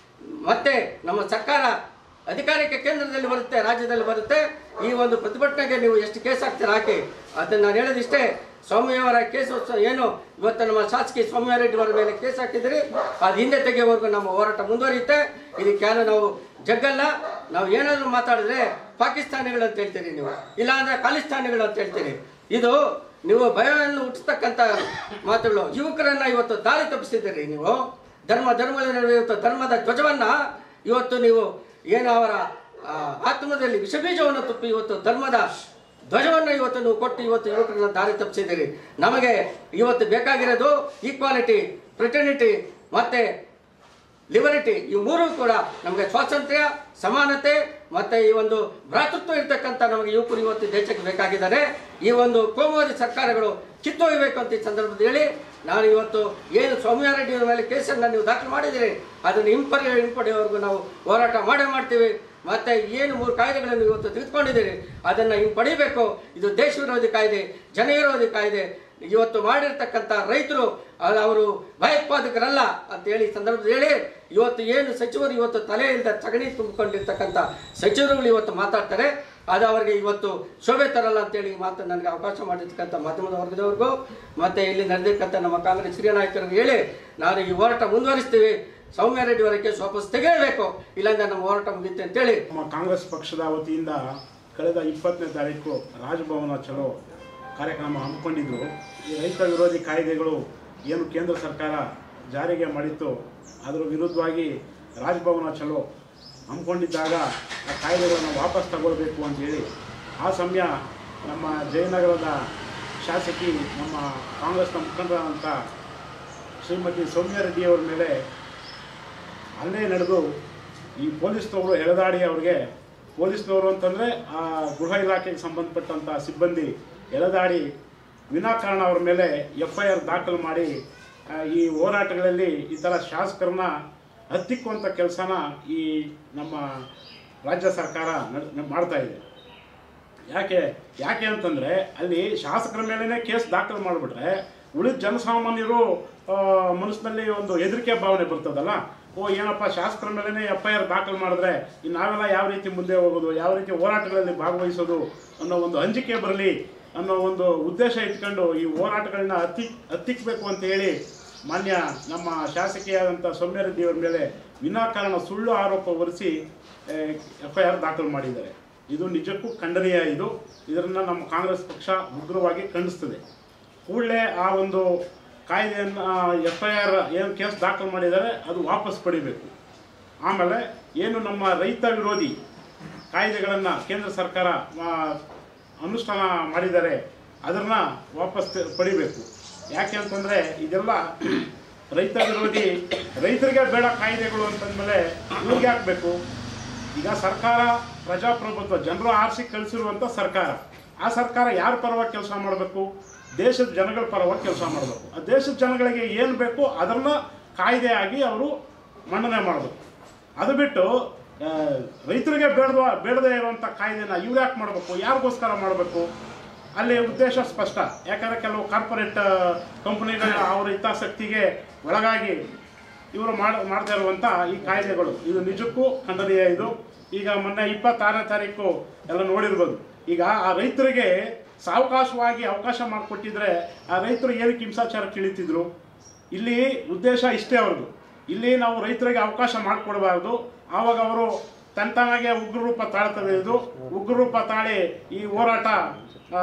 ಮತ್ತೆ ನಮ್ಮ ಸರ್ಕಾರ ಅಧಿಕಾರಕ್ಕೆ ಕೇಂದ್ರದಲ್ಲಿ ಬರುತ್ತೆ ರಾಜ್ಯದಲ್ಲಿ ಬರುತ್ತೆ ಈ ಒಂದು ಪ್ರತಿಭಟನೆಗೆ ನೀವು ಎಷ್ಟು ಕೇಸ್ ಹಾಕ್ತೀರಾ ಹಾಕಿ ಅದನ್ನು ನಾನು ಹೇಳೋದಿಷ್ಟೇ ಸ್ವಾಮಿಯವರ ಕೇಸು ಸ- ಏನು ಇವತ್ತು ನಮ್ಮ ಶಾಸಕಿ ಸೌಮ್ಯಾರೆಡ್ಡಿ ಅವರ ಮೇಲೆ ಕೇಸ್ ಹಾಕಿದಿರಿ ಅದು ಹಿಂದೆ ತೆಗೆಯುವವರೆಗೂ ನಮ್ಮ ಹೋರಾಟ ಮುಂದುವರಿಯುತ್ತೆ ಇದಕ್ಕೆ ಯಾರು ನಾವು ಜಗ್ಗಲ್ಲ ನಾವು ಏನಾದರೂ ಮಾತಾಡಿದ್ರೆ ಪಾಕಿಸ್ತಾನಿಗಳು ಅಂತ ಹೇಳ್ತೀರಿ ನೀವು ಇಲ್ಲಾಂದ್ರೆ ಖಾಲಿಸ್ತಾನಿಗಳು ಅಂತ ಹೇಳ್ತೀರಿ ಇದು ನೀವು ಭಯವನ್ನು ಹುಟ್ಟಿಸ್ತಕ್ಕಂಥ ಮಾತುಗಳು ಯುವಕರನ್ನ ಇವತ್ತು ದಾರಿ ತಪ್ಪಿಸಿದ್ದೀರಿ ನೀವು ಧರ್ಮ ಧರ್ಮಗಳ ನಡುವೆ ಇವತ್ತು ಧರ್ಮದ ಧ್ವಜವನ್ನ ಇವತ್ತು ನೀವು ಏನು ಅವರ ಆ, ಆತ್ಮದಲ್ಲಿ ವಿಷಬೀಜವನ್ನು ತುಪ್ಪಿ ಇವತ್ತು ಧರ್ಮದ ಧ್ವಜವನ್ನು ಇವತ್ತು ನೀವು ಕೊಟ್ಟು ಇವತ್ತು ಯುವಕರನ್ನ ದಾರಿ ತಪ್ಪಿಸಿದ್ದೀರಿ ನಮಗೆ ಇವತ್ತು ಬೇಕಾಗಿರೋದು ಈಕ್ವಾಲಿಟಿ ಫ್ರೆಟರ್ನಿಟಿ ಮತ್ತೆ ಲಿಬರಿಟಿ ಈ ಮೂರೂ ಕೂಡ ನಮಗೆ ಸ್ವಾತಂತ್ರ್ಯ ಸಮಾನತೆ ಮತ್ತೆ ಈ ಒಂದು ಭ್ರಾತೃತ್ವ ಇರ್ತಕ್ಕಂಥ ನಮಗೆ ಯುವಕರು ಇವತ್ತು ದೇಶಕ್ಕೆ ಬೇಕಾಗಿದ್ದಾರೆ ಈ ಒಂದು ಕೋಮುವಾದಿ ಸರ್ಕಾರಗಳು ಕಿತ್ತೊಯ್ಯಬೇಕು ಅಂತ ಈ ಸಂದರ್ಭದಲ್ಲಿ ಹೇಳಿ ನಾನು ಇವತ್ತು ಏನು ಸೌಮ್ಯಾರೆಡ್ಡಿ ಅವರ ಮೇಲೆ ಕೇಸನ್ನು ನೀವು ದಾಖಲು ಮಾಡಿದ್ದೀರಿ ಅದನ್ನು ಹಿಂಪರಿ ಹಿಂಪಡೆಯವರೆಗೂ ನಾವು ಹೋರಾಟ ಮಾಡೇ ಮಾಡ್ತೀವಿ ಮತ್ತೆ ಏನು ಮೂರು ಕಾಯ್ದೆಗಳನ್ನು ಇವತ್ತು ತೆಗೆದುಕೊಂಡಿದ್ದೀರಿ ಅದನ್ನು ಹಿಂಪಡಿಬೇಕು ಇದು ದೇಶ ವಿರೋಧಿ ಕಾಯ್ದೆ ಜನ ವಿರೋಧಿ ಕಾಯ್ದೆ ಇವತ್ತು ಮಾಡಿರ್ತಕ್ಕಂಥ ರೈತರು ಅ- ಅವರು ಭಯೋತ್ಪಾದಕರಲ್ಲ ಅಂತ ಹೇಳಿ ಈ ಸಂದರ್ಭದಲ್ಲಿ ಹೇಳಿ ಇವತ್ತು ಏನು ಸಚಿವರು ಇವತ್ತು ತಲೆಯಿಂದ ಸಗಣಿ ತುಂಬಿಕೊಂಡಿರ್ತಕ್ಕಂಥ ಸಚಿವರುಗಳು ಇವತ್ತು ಮಾತಾಡ್ತಾರೆ ಅದು ಅವರಿಗೆ ಇವತ್ತು ಶೋಭೆ ತರಲ್ಲ ಅಂತೇಳಿ ಈ ಮಾತು ನನಗೆ ಅವಕಾಶ ಮಾಡಿರ್ತಕ್ಕಂಥ ಮಾಧ್ಯಮದ ವರ್ಗದವ್ರಿಗೂ ಮತ್ತೆ ಇಲ್ಲಿ ನಡೆದಿರ್ತಕ್ಕಂಥ ನಮ್ಮ ಕಾಂಗ್ರೆಸ್ ಹಿರಿಯ ನಾಯಕರಿಗೆ ಹೇಳಿ ನಾನು ಈ ಹೋರಾಟ ಮುಂದುವರಿಸ್ತೀವಿ ಸೌಮ್ಯ ರೆಡ್ಡಿ ಅವರ ಕೇಸ್ ವಾಪಸ್ ತೆಗೆಯಬೇಕು ಇಲ್ಲಾಂದ್ರೆ ನಮ್ಮ ಹೋರಾಟ ಮುಗಿಯುತ್ತೆ ಅಂತೇಳಿ ನಮ್ಮ ಕಾಂಗ್ರೆಸ್ ಪಕ್ಷದ ವತಿಯಿಂದ ಕಳೆದ ಇಪ್ಪತ್ತನೇ ತಾರೀಕು ರಾಜಭವನ ಚಲೋ ಕಾರ್ಯಕ್ರಮ ಹಮ್ಮಿಕೊಂಡಿದ್ರು ಈ ರೈತ ವಿರೋಧಿ ಕಾಯ್ದೆಗಳು ಏನು ಕೇಂದ್ರ ಸರ್ಕಾರ ಜಾರಿಗೆ ಮಾಡಿತ್ತು ಅದರ ವಿರುದ್ಧವಾಗಿ ರಾಜಭವನ ಚಲೋ ಹಮ್ಮಿಕೊಂಡಿದ್ದಾಗ ಆ ಕಾಯ್ದೆಗಳನ್ನು ವಾಪಸ್ ತಗೊಳ್ಬೇಕು ಅಂತೇಳಿ ಆ ಸಮಯ ನಮ್ಮ ಜಯನಗರದ ಶಾಸಕಿ ನಮ್ಮ ಕಾಂಗ್ರೆಸ್ನ ಮುಖಂಡರಾದಂಥ ಶ್ರೀಮತಿ ಸೌಮ್ಯ ರೆಡ್ಡಿಯವರ ಮೇಲೆ ಹಲ್ಲೆ ನಡೆದು ಈ ಪೊಲೀಸ್ನವರು ಎಳೆದಾಡಿ ಅವ್ರಿಗೆ ಪೊಲೀಸ್ನವರು ಅಂತಂದರೆ ಆ ಗೃಹ ಇಲಾಖೆಗೆ ಸಂಬಂಧಪಟ್ಟಂಥ ಸಿಬ್ಬಂದಿ ಎಳೆದಾಡಿ ವಿನಾಕಾರಣ ಅವ್ರ ಮೇಲೆ ಎಫ್ ಐ ಆರ್ ದಾಖಲು ಮಾಡಿ ಆ, ಈ ಹೋರಾಟಗಳಲ್ಲಿ ಈ ಥರ ಶಾಸಕರನ್ನ ಹತ್ತಿಕ್ಕುವಂಥ ಕೆಲಸನ ಈ ನಮ್ಮ ರಾಜ್ಯ ಸರ್ಕಾರ ನಡ್ ಮಾಡ್ತಾ ಇದೆ ಯಾಕೆ ಯಾಕೆ ಅಂತಂದರೆ ಅಲ್ಲಿ ಶಾಸಕರ ಮೇಲೇ ಕೇಸ್ ದಾಖಲು ಮಾಡಿಬಿಟ್ರೆ ಉಳಿದ ಜನಸಾಮಾನ್ಯರು ಆ, ಮನಸ್ಸಿನಲ್ಲಿ ಒಂದು ಹೆದರಿಕೆ ಭಾವನೆ ಬರ್ತದಲ್ಲ ಓ ಏನಪ್ಪ ಶಾಸಕರ ಮೇಲೇ ಎಫ್ ಐ ಆರ್ ದಾಖಲು ಮಾಡಿದ್ರೆ ಇನ್ನು ನಾವೆಲ್ಲ ಯಾವ ರೀತಿ ಮುಂದೆ ಹೋಗೋದು ಯಾವ ರೀತಿ ಹೋರಾಟಗಳಲ್ಲಿ ಭಾಗವಹಿಸೋದು ಅನ್ನೋ ಒಂದು ಅಂಜಿಕೆ ಬರಲಿ ಅನ್ನೋ ಒಂದು ಉದ್ದೇಶ ಇಟ್ಕೊಂಡು ಈ ಹೋರಾಟಗಳನ್ನ ಹತ್ತಿ ಹತ್ತಿಕ್ಕಬೇಕು ಅಂತ ಹೇಳಿ ಮಾನ್ಯ ನಮ್ಮ ಶಾಸಕಿಯಾದಂಥ ಸೌಮ್ಯ ರೆಡ್ಡಿಯವರ ಮೇಲೆ ವಿನಾಕಾರಣ ಸುಳ್ಳು ಆರೋಪ ಹೊರಿಸಿ ಎಫ್ ಐ ಆರ್ ದಾಖಲು ಮಾಡಿದ್ದಾರೆ ಇದು ನಿಜಕ್ಕೂ ಖಂಡನೀಯ ಇದು ಇದನ್ನು ನಮ್ಮ ಕಾಂಗ್ರೆಸ್ ಪಕ್ಷ ಉಗ್ರವಾಗಿ ಖಂಡಿಸ್ತದೆ ಕೂಡಲೇ ಆ ಒಂದು ಕಾಯ್ದೆಯನ್ನು ಎಫ್ ಐ ಆರ್ ಏನು ಕೇಸ್ ದಾಖಲು ಮಾಡಿದ್ದಾರೆ ಅದು ವಾಪಸ್ ಪಡಿಬೇಕು ಆಮೇಲೆ ಏನು ನಮ್ಮ ರೈತ ವಿರೋಧಿ ಕಾಯ್ದೆಗಳನ್ನು ಕೇಂದ್ರ ಸರ್ಕಾರ ಆ, ಅನುಷ್ಠಾನ ಮಾಡಿದ್ದಾರೆ ಅದನ್ನು ವಾಪಸ್ ತೆ- ಪಡಿಬೇಕು ಯಾಕೆ ಅಂತಂದರೆ ಇದೆಲ್ಲ ರೈತ ವಿರೋಧಿ ರೈತರಿಗೆ ಬೇಡ ಕಾಯ್ದೆಗಳು ಅಂತಂದಮೇಲೆ ಇವ್ರಿಗೆ ಹಾಕಬೇಕು ಈಗ ಸರ್ಕಾರ ಪ್ರಜಾಪ್ರಭುತ್ವ ಜನರು ಆರಿಸಿ ಕಳಿಸಿರುವಂಥ ಸರ್ಕಾರ ಆ ಸರ್ಕಾರ ಯಾರ ಪರವಾಗಿ ಕೆಲಸ ಮಾಡಬೇಕು ದೇಶದ ಜನಗಳ ಪರವಾಗಿ ಕೆಲಸ ಮಾಡಬೇಕು ಆ ದೇಶದ ಜನಗಳಿಗೆ ಏನು ಬೇಕು ಅದನ್ನು ಕಾಯ್ದೆಯಾಗಿ ಅವರು ಮಂಡನೆ ಮಾಡಬೇಕು ಅದು ಬಿಟ್ಟು ಆ, ರೈತರಿಗೆ ಬೇಡದ ಬೇಡದೇ ಇರುವಂಥ ಕಾಯ್ದೆನ ಇವ್ರು ಯಾಕೆ ಮಾಡಬೇಕು ಯಾರಿಗೋಸ್ಕರ ಮಾಡಬೇಕು ಅಲ್ಲಿ ಉದ್ದೇಶ ಸ್ಪಷ್ಟ ಯಾಕಂದರೆ ಕೆಲವು ಕಾರ್ಪೊರೇಟ್ ಕಂಪನಿಗಳ ಅವರ ಹಿತಾಸಕ್ತಿಗೆ ಒಳಗಾಗಿ ಇವರು ಮಾಡ ಮಾಡ್ತಾ ಇರುವಂಥ ಈ ಕಾಯ್ದೆಗಳು ಇದು ನಿಜಕ್ಕೂ ಖಂಡನೀಯ ಇದು ಈಗ ಮೊನ್ನೆ ಇಪ್ಪತ್ತಾರನೇ ತಾರೀಕು ಎಲ್ಲ ನೋಡಿರ್ಬೋದು ಈಗ ಆ ರೈತರಿಗೆ ಸಾವಕಾಶವಾಗಿ ಅವಕಾಶ ಮಾಡಿಕೊಟ್ಟಿದ್ರೆ ಆ ರೈತರು ಏನಕ್ಕೆ ಹಿಂಸಾಚಾರಕ್ಕೆ ಇಳಿತಿದ್ರು ಇಲ್ಲಿ ಉದ್ದೇಶ ಇಷ್ಟೇ ಅವ್ರದ್ದು ಇಲ್ಲಿ ನಾವು ರೈತರಿಗೆ ಅವಕಾಶ ಮಾಡಿಕೊಡಬಾರ್ದು ಆವಾಗ ಅವರು ತನ್ನ ತಾನಾಗೆ ಉಗ್ರ ರೂಪ ತಾಳ್ತದೆ ಇದು ಉಗ್ರ ರೂಪ ತಾಳಿ ಈ ಹೋರಾಟ ಆ,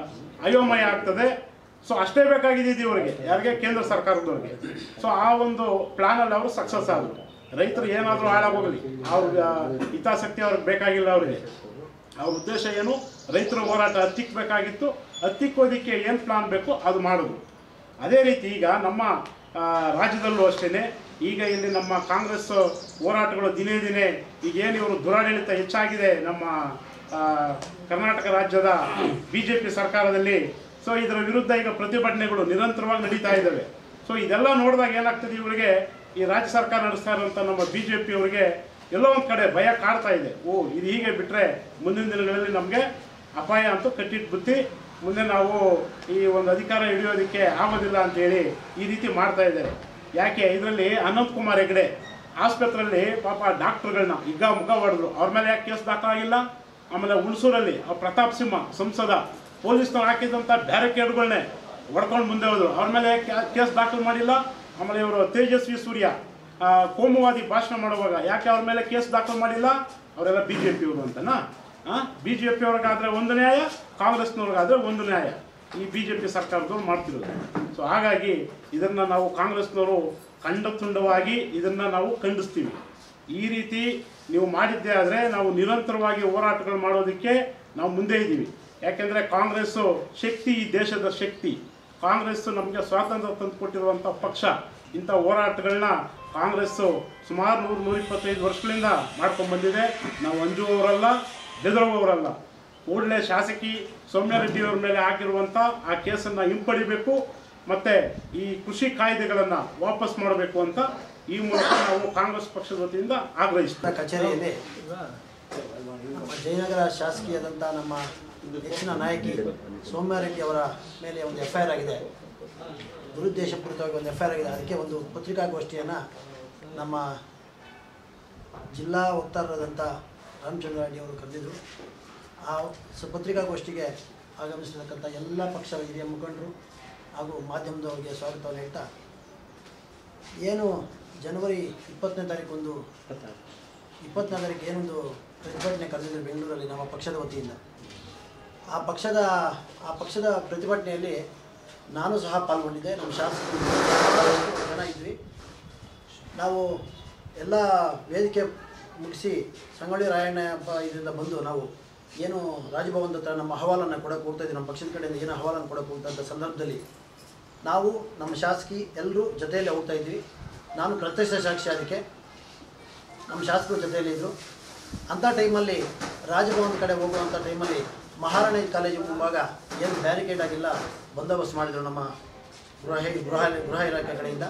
ಅಯೋಮಯ ಆಗ್ತದೆ ಸೊ ಅಷ್ಟೇ ಬೇಕಾಗಿದ್ದು ಇವರಿಗೆ ಯಾರಿಗೆ ಕೇಂದ್ರ ಸರ್ಕಾರದವ್ರಿಗೆ ಸೊ ಆ ಒಂದು ಪ್ಲಾನಲ್ಲಿ ಅವರು ಸಕ್ಸಸ್ ಆದರು ರೈತರು ಏನಾದರೂ ಹಾಳಾಗೋಗಲಿ ಅವ್ರ ಹಿತಾಸಕ್ತಿ ಅವ್ರಿಗೆ ಬೇಕಾಗಿಲ್ಲ ಅವರಿಗೆ ಅವ್ರ ಉದ್ದೇಶ ಏನು ರೈತರ ಹೋರಾಟ ಹತ್ತಿಕ್ಕಬೇಕಾಗಿತ್ತು ಹತ್ತಿಕ್ಕೋದಕ್ಕೆ ಏನು ಪ್ಲಾನ್ ಬೇಕು ಅದು ಮಾಡೋದು ಅದೇ ರೀತಿ ಈಗ ನಮ್ಮ ಆ, ರಾಜ್ಯದಲ್ಲೂ ಅಷ್ಟೇ ಈಗ ಇಲ್ಲಿ ನಮ್ಮ ಕಾಂಗ್ರೆಸ್ ಹೋರಾಟಗಳು ದಿನೇ ದಿನೇ ಈಗ ಏನು ಇವರು ದುರಾಡಳಿತ ಹೆಚ್ಚಾಗಿದೆ ನಮ್ಮ ಆ, ಕರ್ನಾಟಕ ರಾಜ್ಯದ ಬಿ ಜೆ ಪಿ ಸರ್ಕಾರದಲ್ಲಿ ಸೊ ಇದರ ವಿರುದ್ಧ ಈಗ ಪ್ರತಿಭಟನೆಗಳು ನಿರಂತರವಾಗಿ ನಡೀತಾ ಇದ್ದಾವೆ ಸೊ ಇದೆಲ್ಲ ನೋಡಿದಾಗ ಏನಾಗ್ತದೆ ಇವರಿಗೆ ಈ ರಾಜ್ಯ ಸರ್ಕಾರ ನಡೆಸ್ತಾ ಇರುವಂಥ ನಮ್ಮ ಬಿ ಜೆ ಪಿ ಅವರಿಗೆ ಎಲ್ಲೋ ಒಂದು ಕಡೆ ಭಯ ಕಾಡ್ತಾ ಇದೆ ಓ ಇದು ಹೀಗೆ ಬಿಟ್ಟರೆ ಮುಂದಿನ ದಿನಗಳಲ್ಲಿ ನಮಗೆ ಅಪಾಯ ಅಂತೂ ಕಟ್ಟಿಟ್ಟು ಬುತ್ತಿ ಮುಂದೆ ನಾವು ಈ ಒಂದು ಅಧಿಕಾರ ಹಿಡಿಯೋದಕ್ಕೆ ಆಗೋದಿಲ್ಲ ಅಂತೇಳಿ ಈ ರೀತಿ ಮಾಡ್ತಾ ಇದ್ದಾರೆ ಯಾಕೆ ಇದರಲ್ಲಿ ಅನಂತ್ ಕುಮಾರ್ ಹೆಗಡೆ ಆಸ್ಪತ್ರೆಯಲ್ಲಿ ಪಾಪ ಡಾಕ್ಟರ್ಗಳನ್ನ ಈಗ ಮುಖ ಹೊಡೆದ್ರು ಅವ್ರ ಮೇಲೆ ಯಾಕೆ ಕೇಸ್ ದಾಖಲಾಗಿಲ್ಲ ಆಮೇಲೆ ಹುಣಸೂರಲ್ಲಿ ಆ ಪ್ರತಾಪ್ ಸಿಂಹ ಸಂಸದ ಪೊಲೀಸ್ನವ್ರು ಹಾಕಿದಂಥ ಬ್ಯಾರಿಕೇಡ್ಗಳನ್ನೇ ಹೊಡ್ಕೊಂಡು ಮುಂದೆ ಹೋದ್ರು ಅವ್ರ ಮೇಲೆ ಯಾಕೆ ಕೇಸ್ ದಾಖಲು ಮಾಡಿಲ್ಲ ಆಮೇಲೆ ಇವರು ತೇಜಸ್ವಿ ಸೂರ್ಯ ಆ, ಕೋಮುವಾದಿ ಭಾಷಣ ಮಾಡುವಾಗ ಯಾಕೆ ಅವ್ರ ಮೇಲೆ ಕೇಸ್ ದಾಖಲು ಮಾಡಿಲ್ಲ ಅವರೆಲ್ಲ ಬಿ ಜೆ ಪಿಯವರು ಅಂತನಾ ಬಿ ಜೆ ಪಿಯವ್ರಿಗಾದ್ರೆ ಒಂದು ನ್ಯಾಯ ಕಾಂಗ್ರೆಸ್ನವ್ರಿಗಾದ್ರೆ ಒಂದು ನ್ಯಾಯ ಈ ಬಿ ಜೆ ಪಿ ಸರ್ಕಾರದವ್ರು ಮಾಡ್ತಿರೋದು ಸೊ ಹಾಗಾಗಿ ಇದನ್ನು ನಾವು ಕಾಂಗ್ರೆಸ್ನವರು ಖಂಡ ತುಂಡವಾಗಿ ಇದನ್ನು ನಾವು ಖಂಡಿಸ್ತೀವಿ ಈ ರೀತಿ ನೀವು ಮಾಡಿದ್ದೇ ಆದರೆ ನಾವು ನಿರಂತರವಾಗಿ ಹೋರಾಟಗಳು ಮಾಡೋದಕ್ಕೆ ನಾವು ಮುಂದೆ ಇದ್ದೀವಿ ಯಾಕೆಂದರೆ ಕಾಂಗ್ರೆಸ್ಸು ಶಕ್ತಿ ಈ ದೇಶದ ಶಕ್ತಿ ಕಾಂಗ್ರೆಸ್ಸು ನಮಗೆ ಸ್ವಾತಂತ್ರ್ಯ ತಂದುಕೊಟ್ಟಿರುವಂಥ ಪಕ್ಷ ಇಂಥ ಹೋರಾಟಗಳನ್ನ ಕಾಂಗ್ರೆಸ್ಸು ಸುಮಾರು ನೂರು ನೂರ ಇಪ್ಪತ್ತೈದು ವರ್ಷಗಳಿಂದ ಮಾಡ್ಕೊಂಡು ಬಂದಿದೆ ನಾವು ಅಂಜುವವರಲ್ಲ ಬೆದರುವವರಲ್ಲ ಕೂಡಲೇ ಶಾಸಕಿ ಸೌಮ್ಯ ರೆಡ್ಡಿಯವರ ಮೇಲೆ ಹಾಕಿರುವಂಥ ಆ ಕೇಸನ್ನು ಹಿಂಪಡಿಬೇಕು ಮತ್ತು ಈ ಕೃಷಿ ಕಾಯ್ದೆಗಳನ್ನು ವಾಪಸ್ ಮಾಡಬೇಕು ಅಂತ ಈ ಮೂಲಕ ನಾವು ಕಾಂಗ್ರೆಸ್ ಪಕ್ಷದ ವತಿಯಿಂದ ಆಗ್ರಹಿಸ್ತೀವಿ ಕಚೇರಿಯಲ್ಲಿ ನಮ್ಮ ಜಯನಗರ ಶಾಸಕೀಯದಂಥ ನಮ್ಮ ಹೆಚ್ಚಿನ ನಾಯಕಿ ಸೌಮ್ಯ ರೆಡ್ಡಿ ಅವರ ಮೇಲೆ ಒಂದು ಎಫ್ ಐ ಆರ್ ಆಗಿದೆ ದುರುದ್ದೇಶಪೂರಿತವಾಗಿ ಒಂದು ಎಫ್ ಐ ಆರ್ ಆಗಿದೆ ಅದಕ್ಕೆ ಒಂದು ಪತ್ರಿಕಾಗೋಷ್ಠಿಯನ್ನು ನಮ್ಮ ಜಿಲ್ಲಾ ವಕ್ತಾರರಾದಂಥ ರಾಮಚಂದ್ರ ರೆಡ್ಡಿ ಅವರು ಕರೆದಿದ್ದರು ಆ ಸ ಪತ್ರಿಕಾಗೋಷ್ಠಿಗೆ ಆಗಮಿಸಿರ್ತಕ್ಕಂಥ ಎಲ್ಲ ಪಕ್ಷದ ಹಿರಿಯ ಮುಖಂಡರು ಹಾಗೂ ಮಾಧ್ಯಮದವರಿಗೆ ಸ್ವಾಗತವನ್ನು ಹೇಳ್ತಾ ಏನು ಜನವರಿ ಇಪ್ಪತ್ತನೇ ತಾರೀಕು ಇಪ್ಪತ್ತನೇ ತಾರೀಕು ಏನೊಂದು ಪ್ರತಿಭಟನೆ ಕರೆದಿದ್ರು ಬೆಂಗಳೂರಲ್ಲಿ ನಮ್ಮ ಪಕ್ಷದ ವತಿಯಿಂದ ಆ ಪಕ್ಷದ ಆ ಪಕ್ಷದ ಪ್ರತಿಭಟನೆಯಲ್ಲಿ ನಾನು ಸಹ ಪಾಲ್ಗೊಂಡಿದ್ದೆ ನಮ್ಮ ಶಾಸಕರು ಬಹಳಷ್ಟು ಜನ ಇದ್ವಿ ನಾವು ಎಲ್ಲ ವೇದಿಕೆ ಮುಗಿಸಿ ಸಂಗೊಳ್ಳಿ ರಾಯಣ್ಣ ಹಬ್ಬ ಇದರಿಂದ ಬಂದು ನಾವು ಏನು ರಾಜಭವನದ ಹತ್ರ ನಮ್ಮ ಅಹವಾಲನ್ನು ಕೊಡೋಕೆ ಹೋಗ್ತಾ ಇದ್ವಿ ನಮ್ಮ ಪಕ್ಷದ ಕಡೆಯಿಂದ ಏನು ಅಹವಾಲನ್ನು ಕೊಡೋಕೆ ಹೋಗ್ತಾ ಸಂದರ್ಭದಲ್ಲಿ ನಾವು ನಮ್ಮ ಶಾಸಕಿ ಎಲ್ಲರೂ ಜೊತೆಯಲ್ಲಿ ಹೋಗ್ತಾ ಇದ್ವಿ ನಾನು ಪ್ರತ್ಯಕ್ಷ ಸಾಕ್ಷಿ ಅದಕ್ಕೆ ನಮ್ಮ ಶಾಸಕರು ಜೊತೆಯಲ್ಲಿ ಇದ್ದರು ಅಂಥ ಟೈಮಲ್ಲಿ ರಾಜಭವನ ಕಡೆ ಹೋಗುವಂಥ ಟೈಮಲ್ಲಿ ಮಹಾರಾಣಿ ಕಾಲೇಜು ಮುಂಭಾಗ ಏನು ಬ್ಯಾರಿಕೇಡ್ ಆಗಿಲ್ಲ ಬಂದೋಬಸ್ತ್ ಮಾಡಿದರು ನಮ್ಮ ಗೃಹ ಗೃಹ ಗೃಹ ಇಲಾಖೆ ಕಡೆಯಿಂದ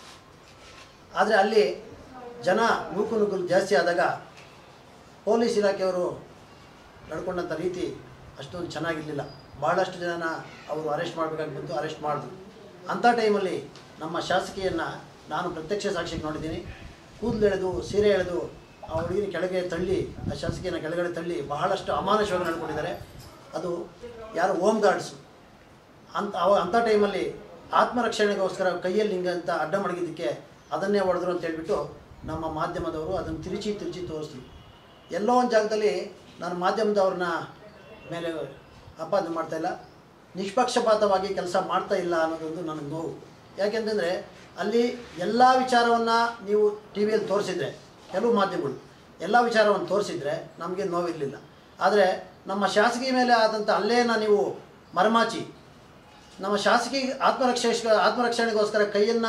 ಆದರೆ ಅಲ್ಲಿ ಜನ ನೂಕು ನುಗ್ಗಲು ಜಾಸ್ತಿ ಆದಾಗ ಪೊಲೀಸ್ ಇಲಾಖೆಯವರು ನಡ್ಕೊಂಡಂಥ ರೀತಿ ಅಷ್ಟೊಂದು ಚೆನ್ನಾಗಿರಲಿಲ್ಲ ಭಾಳಷ್ಟು ಜನನ ಅವರು ಅರೆಸ್ಟ್ ಮಾಡಬೇಕಾಗಿ ಬಂತು ಅರೆಸ್ಟ್ ಮಾಡಿದ್ರು ಅಂಥ ಟೈಮಲ್ಲಿ ನಮ್ಮ ಶಾಸಕಿಯನ್ನು ನಾನು ಪ್ರತ್ಯಕ್ಷ ಸಾಕ್ಷಿಗೆ ನೋಡಿದ್ದೀನಿ ಕೂದಲು ಎಳೆದು ಸೀರೆ ಎಳೆದು ಆ ಹುಡುಗಿನ ಕೆಳಗೆ ತಳ್ಳಿ ಆ ಶಾಸಕಿಯನ್ನು ಕೆಳಗಡೆ ತಳ್ಳಿ ಬಹಳಷ್ಟು ಅಮಾನುಷವಾಗಿ ನಡ್ಕೊಂಡಿದ್ದಾರೆ ಅದು ಯಾರು ಹೋಮ್ ಗಾರ್ಡ್ಸು ಅಂತ ಅವ ಅಂಥ ಟೈಮಲ್ಲಿ ಆತ್ಮರಕ್ಷಣೆಗೋಸ್ಕರ ಕೈಯಲ್ಲಿ ಹಿಂಗೆ ಅಂತ ಅಡ್ಡ ಮಡಗಿದ್ದಕ್ಕೆ ಅದನ್ನೇ ಹೊಡೆದ್ರು ಅಂತ ಹೇಳ್ಬಿಟ್ಟು ನಮ್ಮ ಮಾಧ್ಯಮದವರು ಅದನ್ನು ತಿರುಚಿ ತಿರುಚಿ ತೋರಿಸ್ತೀವಿ ಎಲ್ಲೋ ಒಂದು ಜಾಗದಲ್ಲಿ ನಾನು ಮಾಧ್ಯಮದವ್ರನ್ನ ಮೇಲೆ ಆಪಾದನೆ ಮಾಡ್ತಾಯಿಲ್ಲ ನಿಷ್ಪಕ್ಷಪಾತವಾಗಿ ಕೆಲಸ ಮಾಡ್ತಾ ಇಲ್ಲ ಅನ್ನೋದೊಂದು ನನಗೆ ನೋವು ಯಾಕೆಂತಂದರೆ ಅಲ್ಲಿ ಎಲ್ಲ ವಿಚಾರವನ್ನು ನೀವು ಟಿ ವಿಯಲ್ಲಿ ತೋರಿಸಿದ್ರೆ ಕೆಲವು ಮಾಧ್ಯಮಗಳು ಎಲ್ಲ ವಿಚಾರವನ್ನು ತೋರಿಸಿದ್ರೆ ನಮಗೆ ನೋವಿರಲಿಲ್ಲ ಆದರೆ ನಮ್ಮ ಶಾಸಕಿ ಮೇಲೆ ಆದಂಥ ಹಲ್ಲೆಯನ್ನು ನೀವು ಮರಮಾಚಿ ನಮ್ಮ ಶಾಸಕಿ ಆತ್ಮರಕ್ಷೆ ಆತ್ಮರಕ್ಷಣೆಗೋಸ್ಕರ ಕೈಯನ್ನು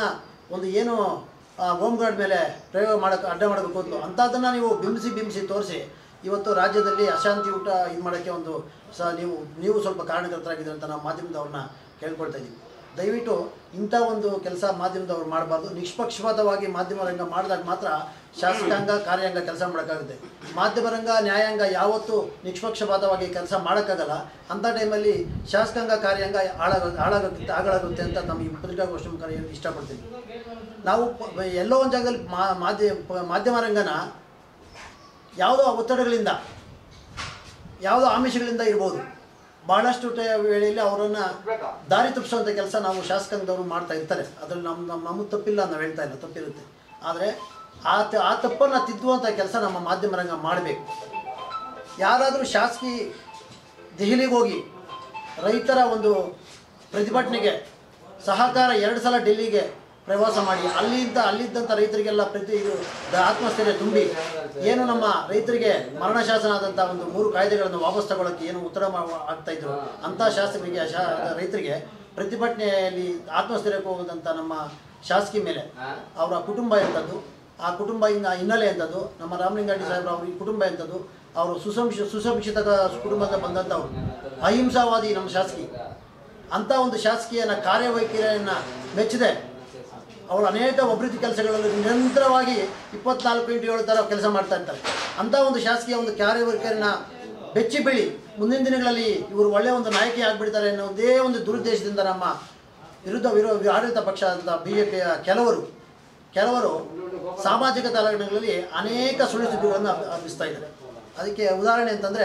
ಒಂದು ಏನು ಹೋಮ್ ಗಾರ್ಡ್ ಮೇಲೆ ಪ್ರಯೋಗ ಮಾಡೋಕ್ಕೆ ಅಡ್ಡ ಮಾಡಬೇಕು ಅಂತ ಅಂಥದ್ದನ್ನು ನೀವು ಬಿಂಬಿಸಿ ಬಿಂಬಿಸಿ ತೋರಿಸಿ ಇವತ್ತು ರಾಜ್ಯದಲ್ಲಿ ಅಶಾಂತಿ ಊಟ ಇದು ಮಾಡೋಕ್ಕೆ ಒಂದು ಸ ನೀವು ನೀವು ಸ್ವಲ್ಪ ಕಾರಣಕರ್ತರಾಗಿದ್ದೀರ ಅಂತ ನಾವು ಮಾಧ್ಯಮದವ್ರನ್ನ ಕೇಳ್ಕೊಳ್ತಾ ಇದ್ದೀವಿ ದಯವಿಟ್ಟು ಇಂಥ ಒಂದು ಕೆಲಸ ಮಾಧ್ಯಮದವ್ರು ಮಾಡಬಾರ್ದು ನಿಷ್ಪಕ್ಷಪಾತವಾಗಿ ಮಾಧ್ಯಮ ರಂಗ ಮಾಡಿದಾಗ ಮಾತ್ರ ಶಾಸಕಾಂಗ ಕಾರ್ಯಾಂಗ ಕೆಲಸ ಮಾಡೋಕ್ಕಾಗುತ್ತೆ ಮಾಧ್ಯಮ ರಂಗ ನ್ಯಾಯಾಂಗ ಯಾವತ್ತೂ ನಿಷ್ಪಕ್ಷಪಾತವಾಗಿ ಕೆಲಸ ಮಾಡೋಕ್ಕಾಗಲ್ಲ ಅಂಥ ಟೈಮಲ್ಲಿ ಶಾಸಕಾಂಗ ಕಾರ್ಯಾಂಗ ಹಾಳಾಗ ಹಾಳಾಗುತ್ತೆ ಹಾಳಾಗುತ್ತೆ ಅಂತ ನಮ್ಮ ಈ ಪತ್ರಿಕಾಗೋಷ್ಠಿ ಮುಖಾಂತರ ಹೇಳಕ್ಕೆ ಇಷ್ಟಪಡ್ತೀನಿ ನಾವು ಪ- ಎಲ್ಲೋ ಒಂದು ಜಾಗದಲ್ಲಿ ಮಾ- ಮಾಧ್ಯ ಮಾಧ್ಯಮ ರಂಗನ ಯಾವುದೋ ಒತ್ತಡಗಳಿಂದ ಯಾವುದೋ ಆಮಿಷಗಳಿಂದ ಇರ್ಬೋದು ಬಹಳಷ್ಟು ಟ- ವೇಳೆಯಲ್ಲಿ ಅವರನ್ನು ದಾರಿ ತಪ್ಪಿಸುವಂಥ ಕೆಲಸ ನಾವು ಶಾಸಕಾಂಗದವರು ಮಾಡ್ತಾ ಇರ್ತಾರೆ ಅದ್ರಲ್ಲಿ ನಮ್ಮ ನಮ್ಮ ನಮಗೆ ತಪ್ಪಿಲ್ಲ ನಾವು ಹೇಳ್ತಾ ಇಲ್ಲ ತಪ್ಪಿರುತ್ತೆ ಆದರೆ ಆ ತ ಆ ತಪ್ಪನ್ನು ತಿದ್ದುವಂಥ ಕೆಲಸ ನಮ್ಮ ಮಾಧ್ಯಮ ರಂಗ ಮಾಡಬೇಕು ಯಾರಾದರೂ ಶಾಸಕಿ ದೆಹಲಿಗೆ ಹೋಗಿ ರೈತರ ಒಂದು ಪ್ರತಿಭಟನೆಗೆ ಸಹಕಾರ ಎರಡು ಸಲ ಡೆಲ್ಲಿಗೆ ಪ್ರವಾಸ ಮಾಡಿ ಅಲ್ಲಿಂದ ಅಲ್ಲಿದ್ದಂಥ ರೈತರಿಗೆಲ್ಲ ಪ್ರತಿ ಇದು ದ- ಆತ್ಮಸ್ಥೈರ್ಯ ತುಂಬಿ ಏನು ನಮ್ಮ ರೈತರಿಗೆ ಮರಣ ಶಾಸನ ಆದಂಥ ಒಂದು ಮೂರು ಕಾಯ್ದೆಗಳನ್ನು ವಾಪಸ್ ತಗೊಳ್ಳೋಕ್ಕೆ ಏನು ಉತ್ತರ ಮಾ- ಆಗ್ತಾ ಇದ್ರು ಅಂಥ ಶಾಸಕರಿಗೆ ಶಾ ರೈತರಿಗೆ ಪ್ರತಿಭಟನೆಯಲ್ಲಿ ಆತ್ಮಸ್ಥೈರ್ಯಕ್ಕೆ ಹೋದಂಥ ನಮ್ಮ ಶಾಸಕಿ ಮೇಲೆ ಅವರ ಕುಟುಂಬ ಎಂಥದ್ದು ಆ ಕುಟುಂಬ ಇನ್ನ ಹಿನ್ನೆಲೆ ಎಂಥದ್ದು ನಮ್ಮ ರಾಮಲಿಂಗಾರೆಡ್ಡಿ ಸಾಹೇಬ್ರ ಅವ್ರ ಈ ಕುಟುಂಬ ಎಂಥದ್ದು ಅವರು ಸುಸಂಶ ಸುಸಂಶಿತ ಕುಟುಂಬದಿಂದ ಬಂದಂಥವ್ರು ಅಹಿಂಸಾವಾದಿ ನಮ್ಮ ಶಾಸಕಿ ಅಂಥ ಒಂದು ಶಾಸಕಿಯನ್ನ ಕಾರ್ಯವೈಖರಿಯನ್ನು ಮೆಚ್ಚದೆ ಅವರು ಅನೇಕ ಅಭಿವೃದ್ಧಿ ಕೆಲಸಗಳಲ್ಲಿ ನಿರಂತರವಾಗಿ ಇಪ್ಪತ್ನಾಲ್ಕು ಇಂಟು ಏಳು ಥರ ಕೆಲಸ ಮಾಡ್ತಾ ಇರ್ತಾರೆ ಅಂಥ ಒಂದು ಶಾಸಕೀಯ ಒಂದು ಕಾರ್ಯವೈಖರಿನ ಬೆಚ್ಚಿ ಬೀಳಿ ಮುಂದಿನ ದಿನಗಳಲ್ಲಿ ಇವರು ಒಳ್ಳೆಯ ಒಂದು ನಾಯಕಿ ಆಗಿಬಿಡ್ತಾರೆ ಅನ್ನೋ ಒಂದೇ ಒಂದು ದುರುದ್ದೇಶದಿಂದ ನಮ್ಮ ವಿರುದ್ಧ ವಿರೋ ಆಡಳಿತ ಪಕ್ಷ ಅಂತ ಬಿ ಜೆ ಪಿಯ ಕೆಲವರು ಕೆಲವರು ಸಾಮಾಜಿಕ ಜಾಲತಾಣಗಳಲ್ಲಿ ಅನೇಕ ಸುಳ್ಳು ಸುದ್ದಿಗಳನ್ನು ಹಬ್- ಹಬ್ಬಿಸ್ತಾ ಇದ್ದಾರೆ ಅದಕ್ಕೆ ಉದಾಹರಣೆ ಅಂತಂದರೆ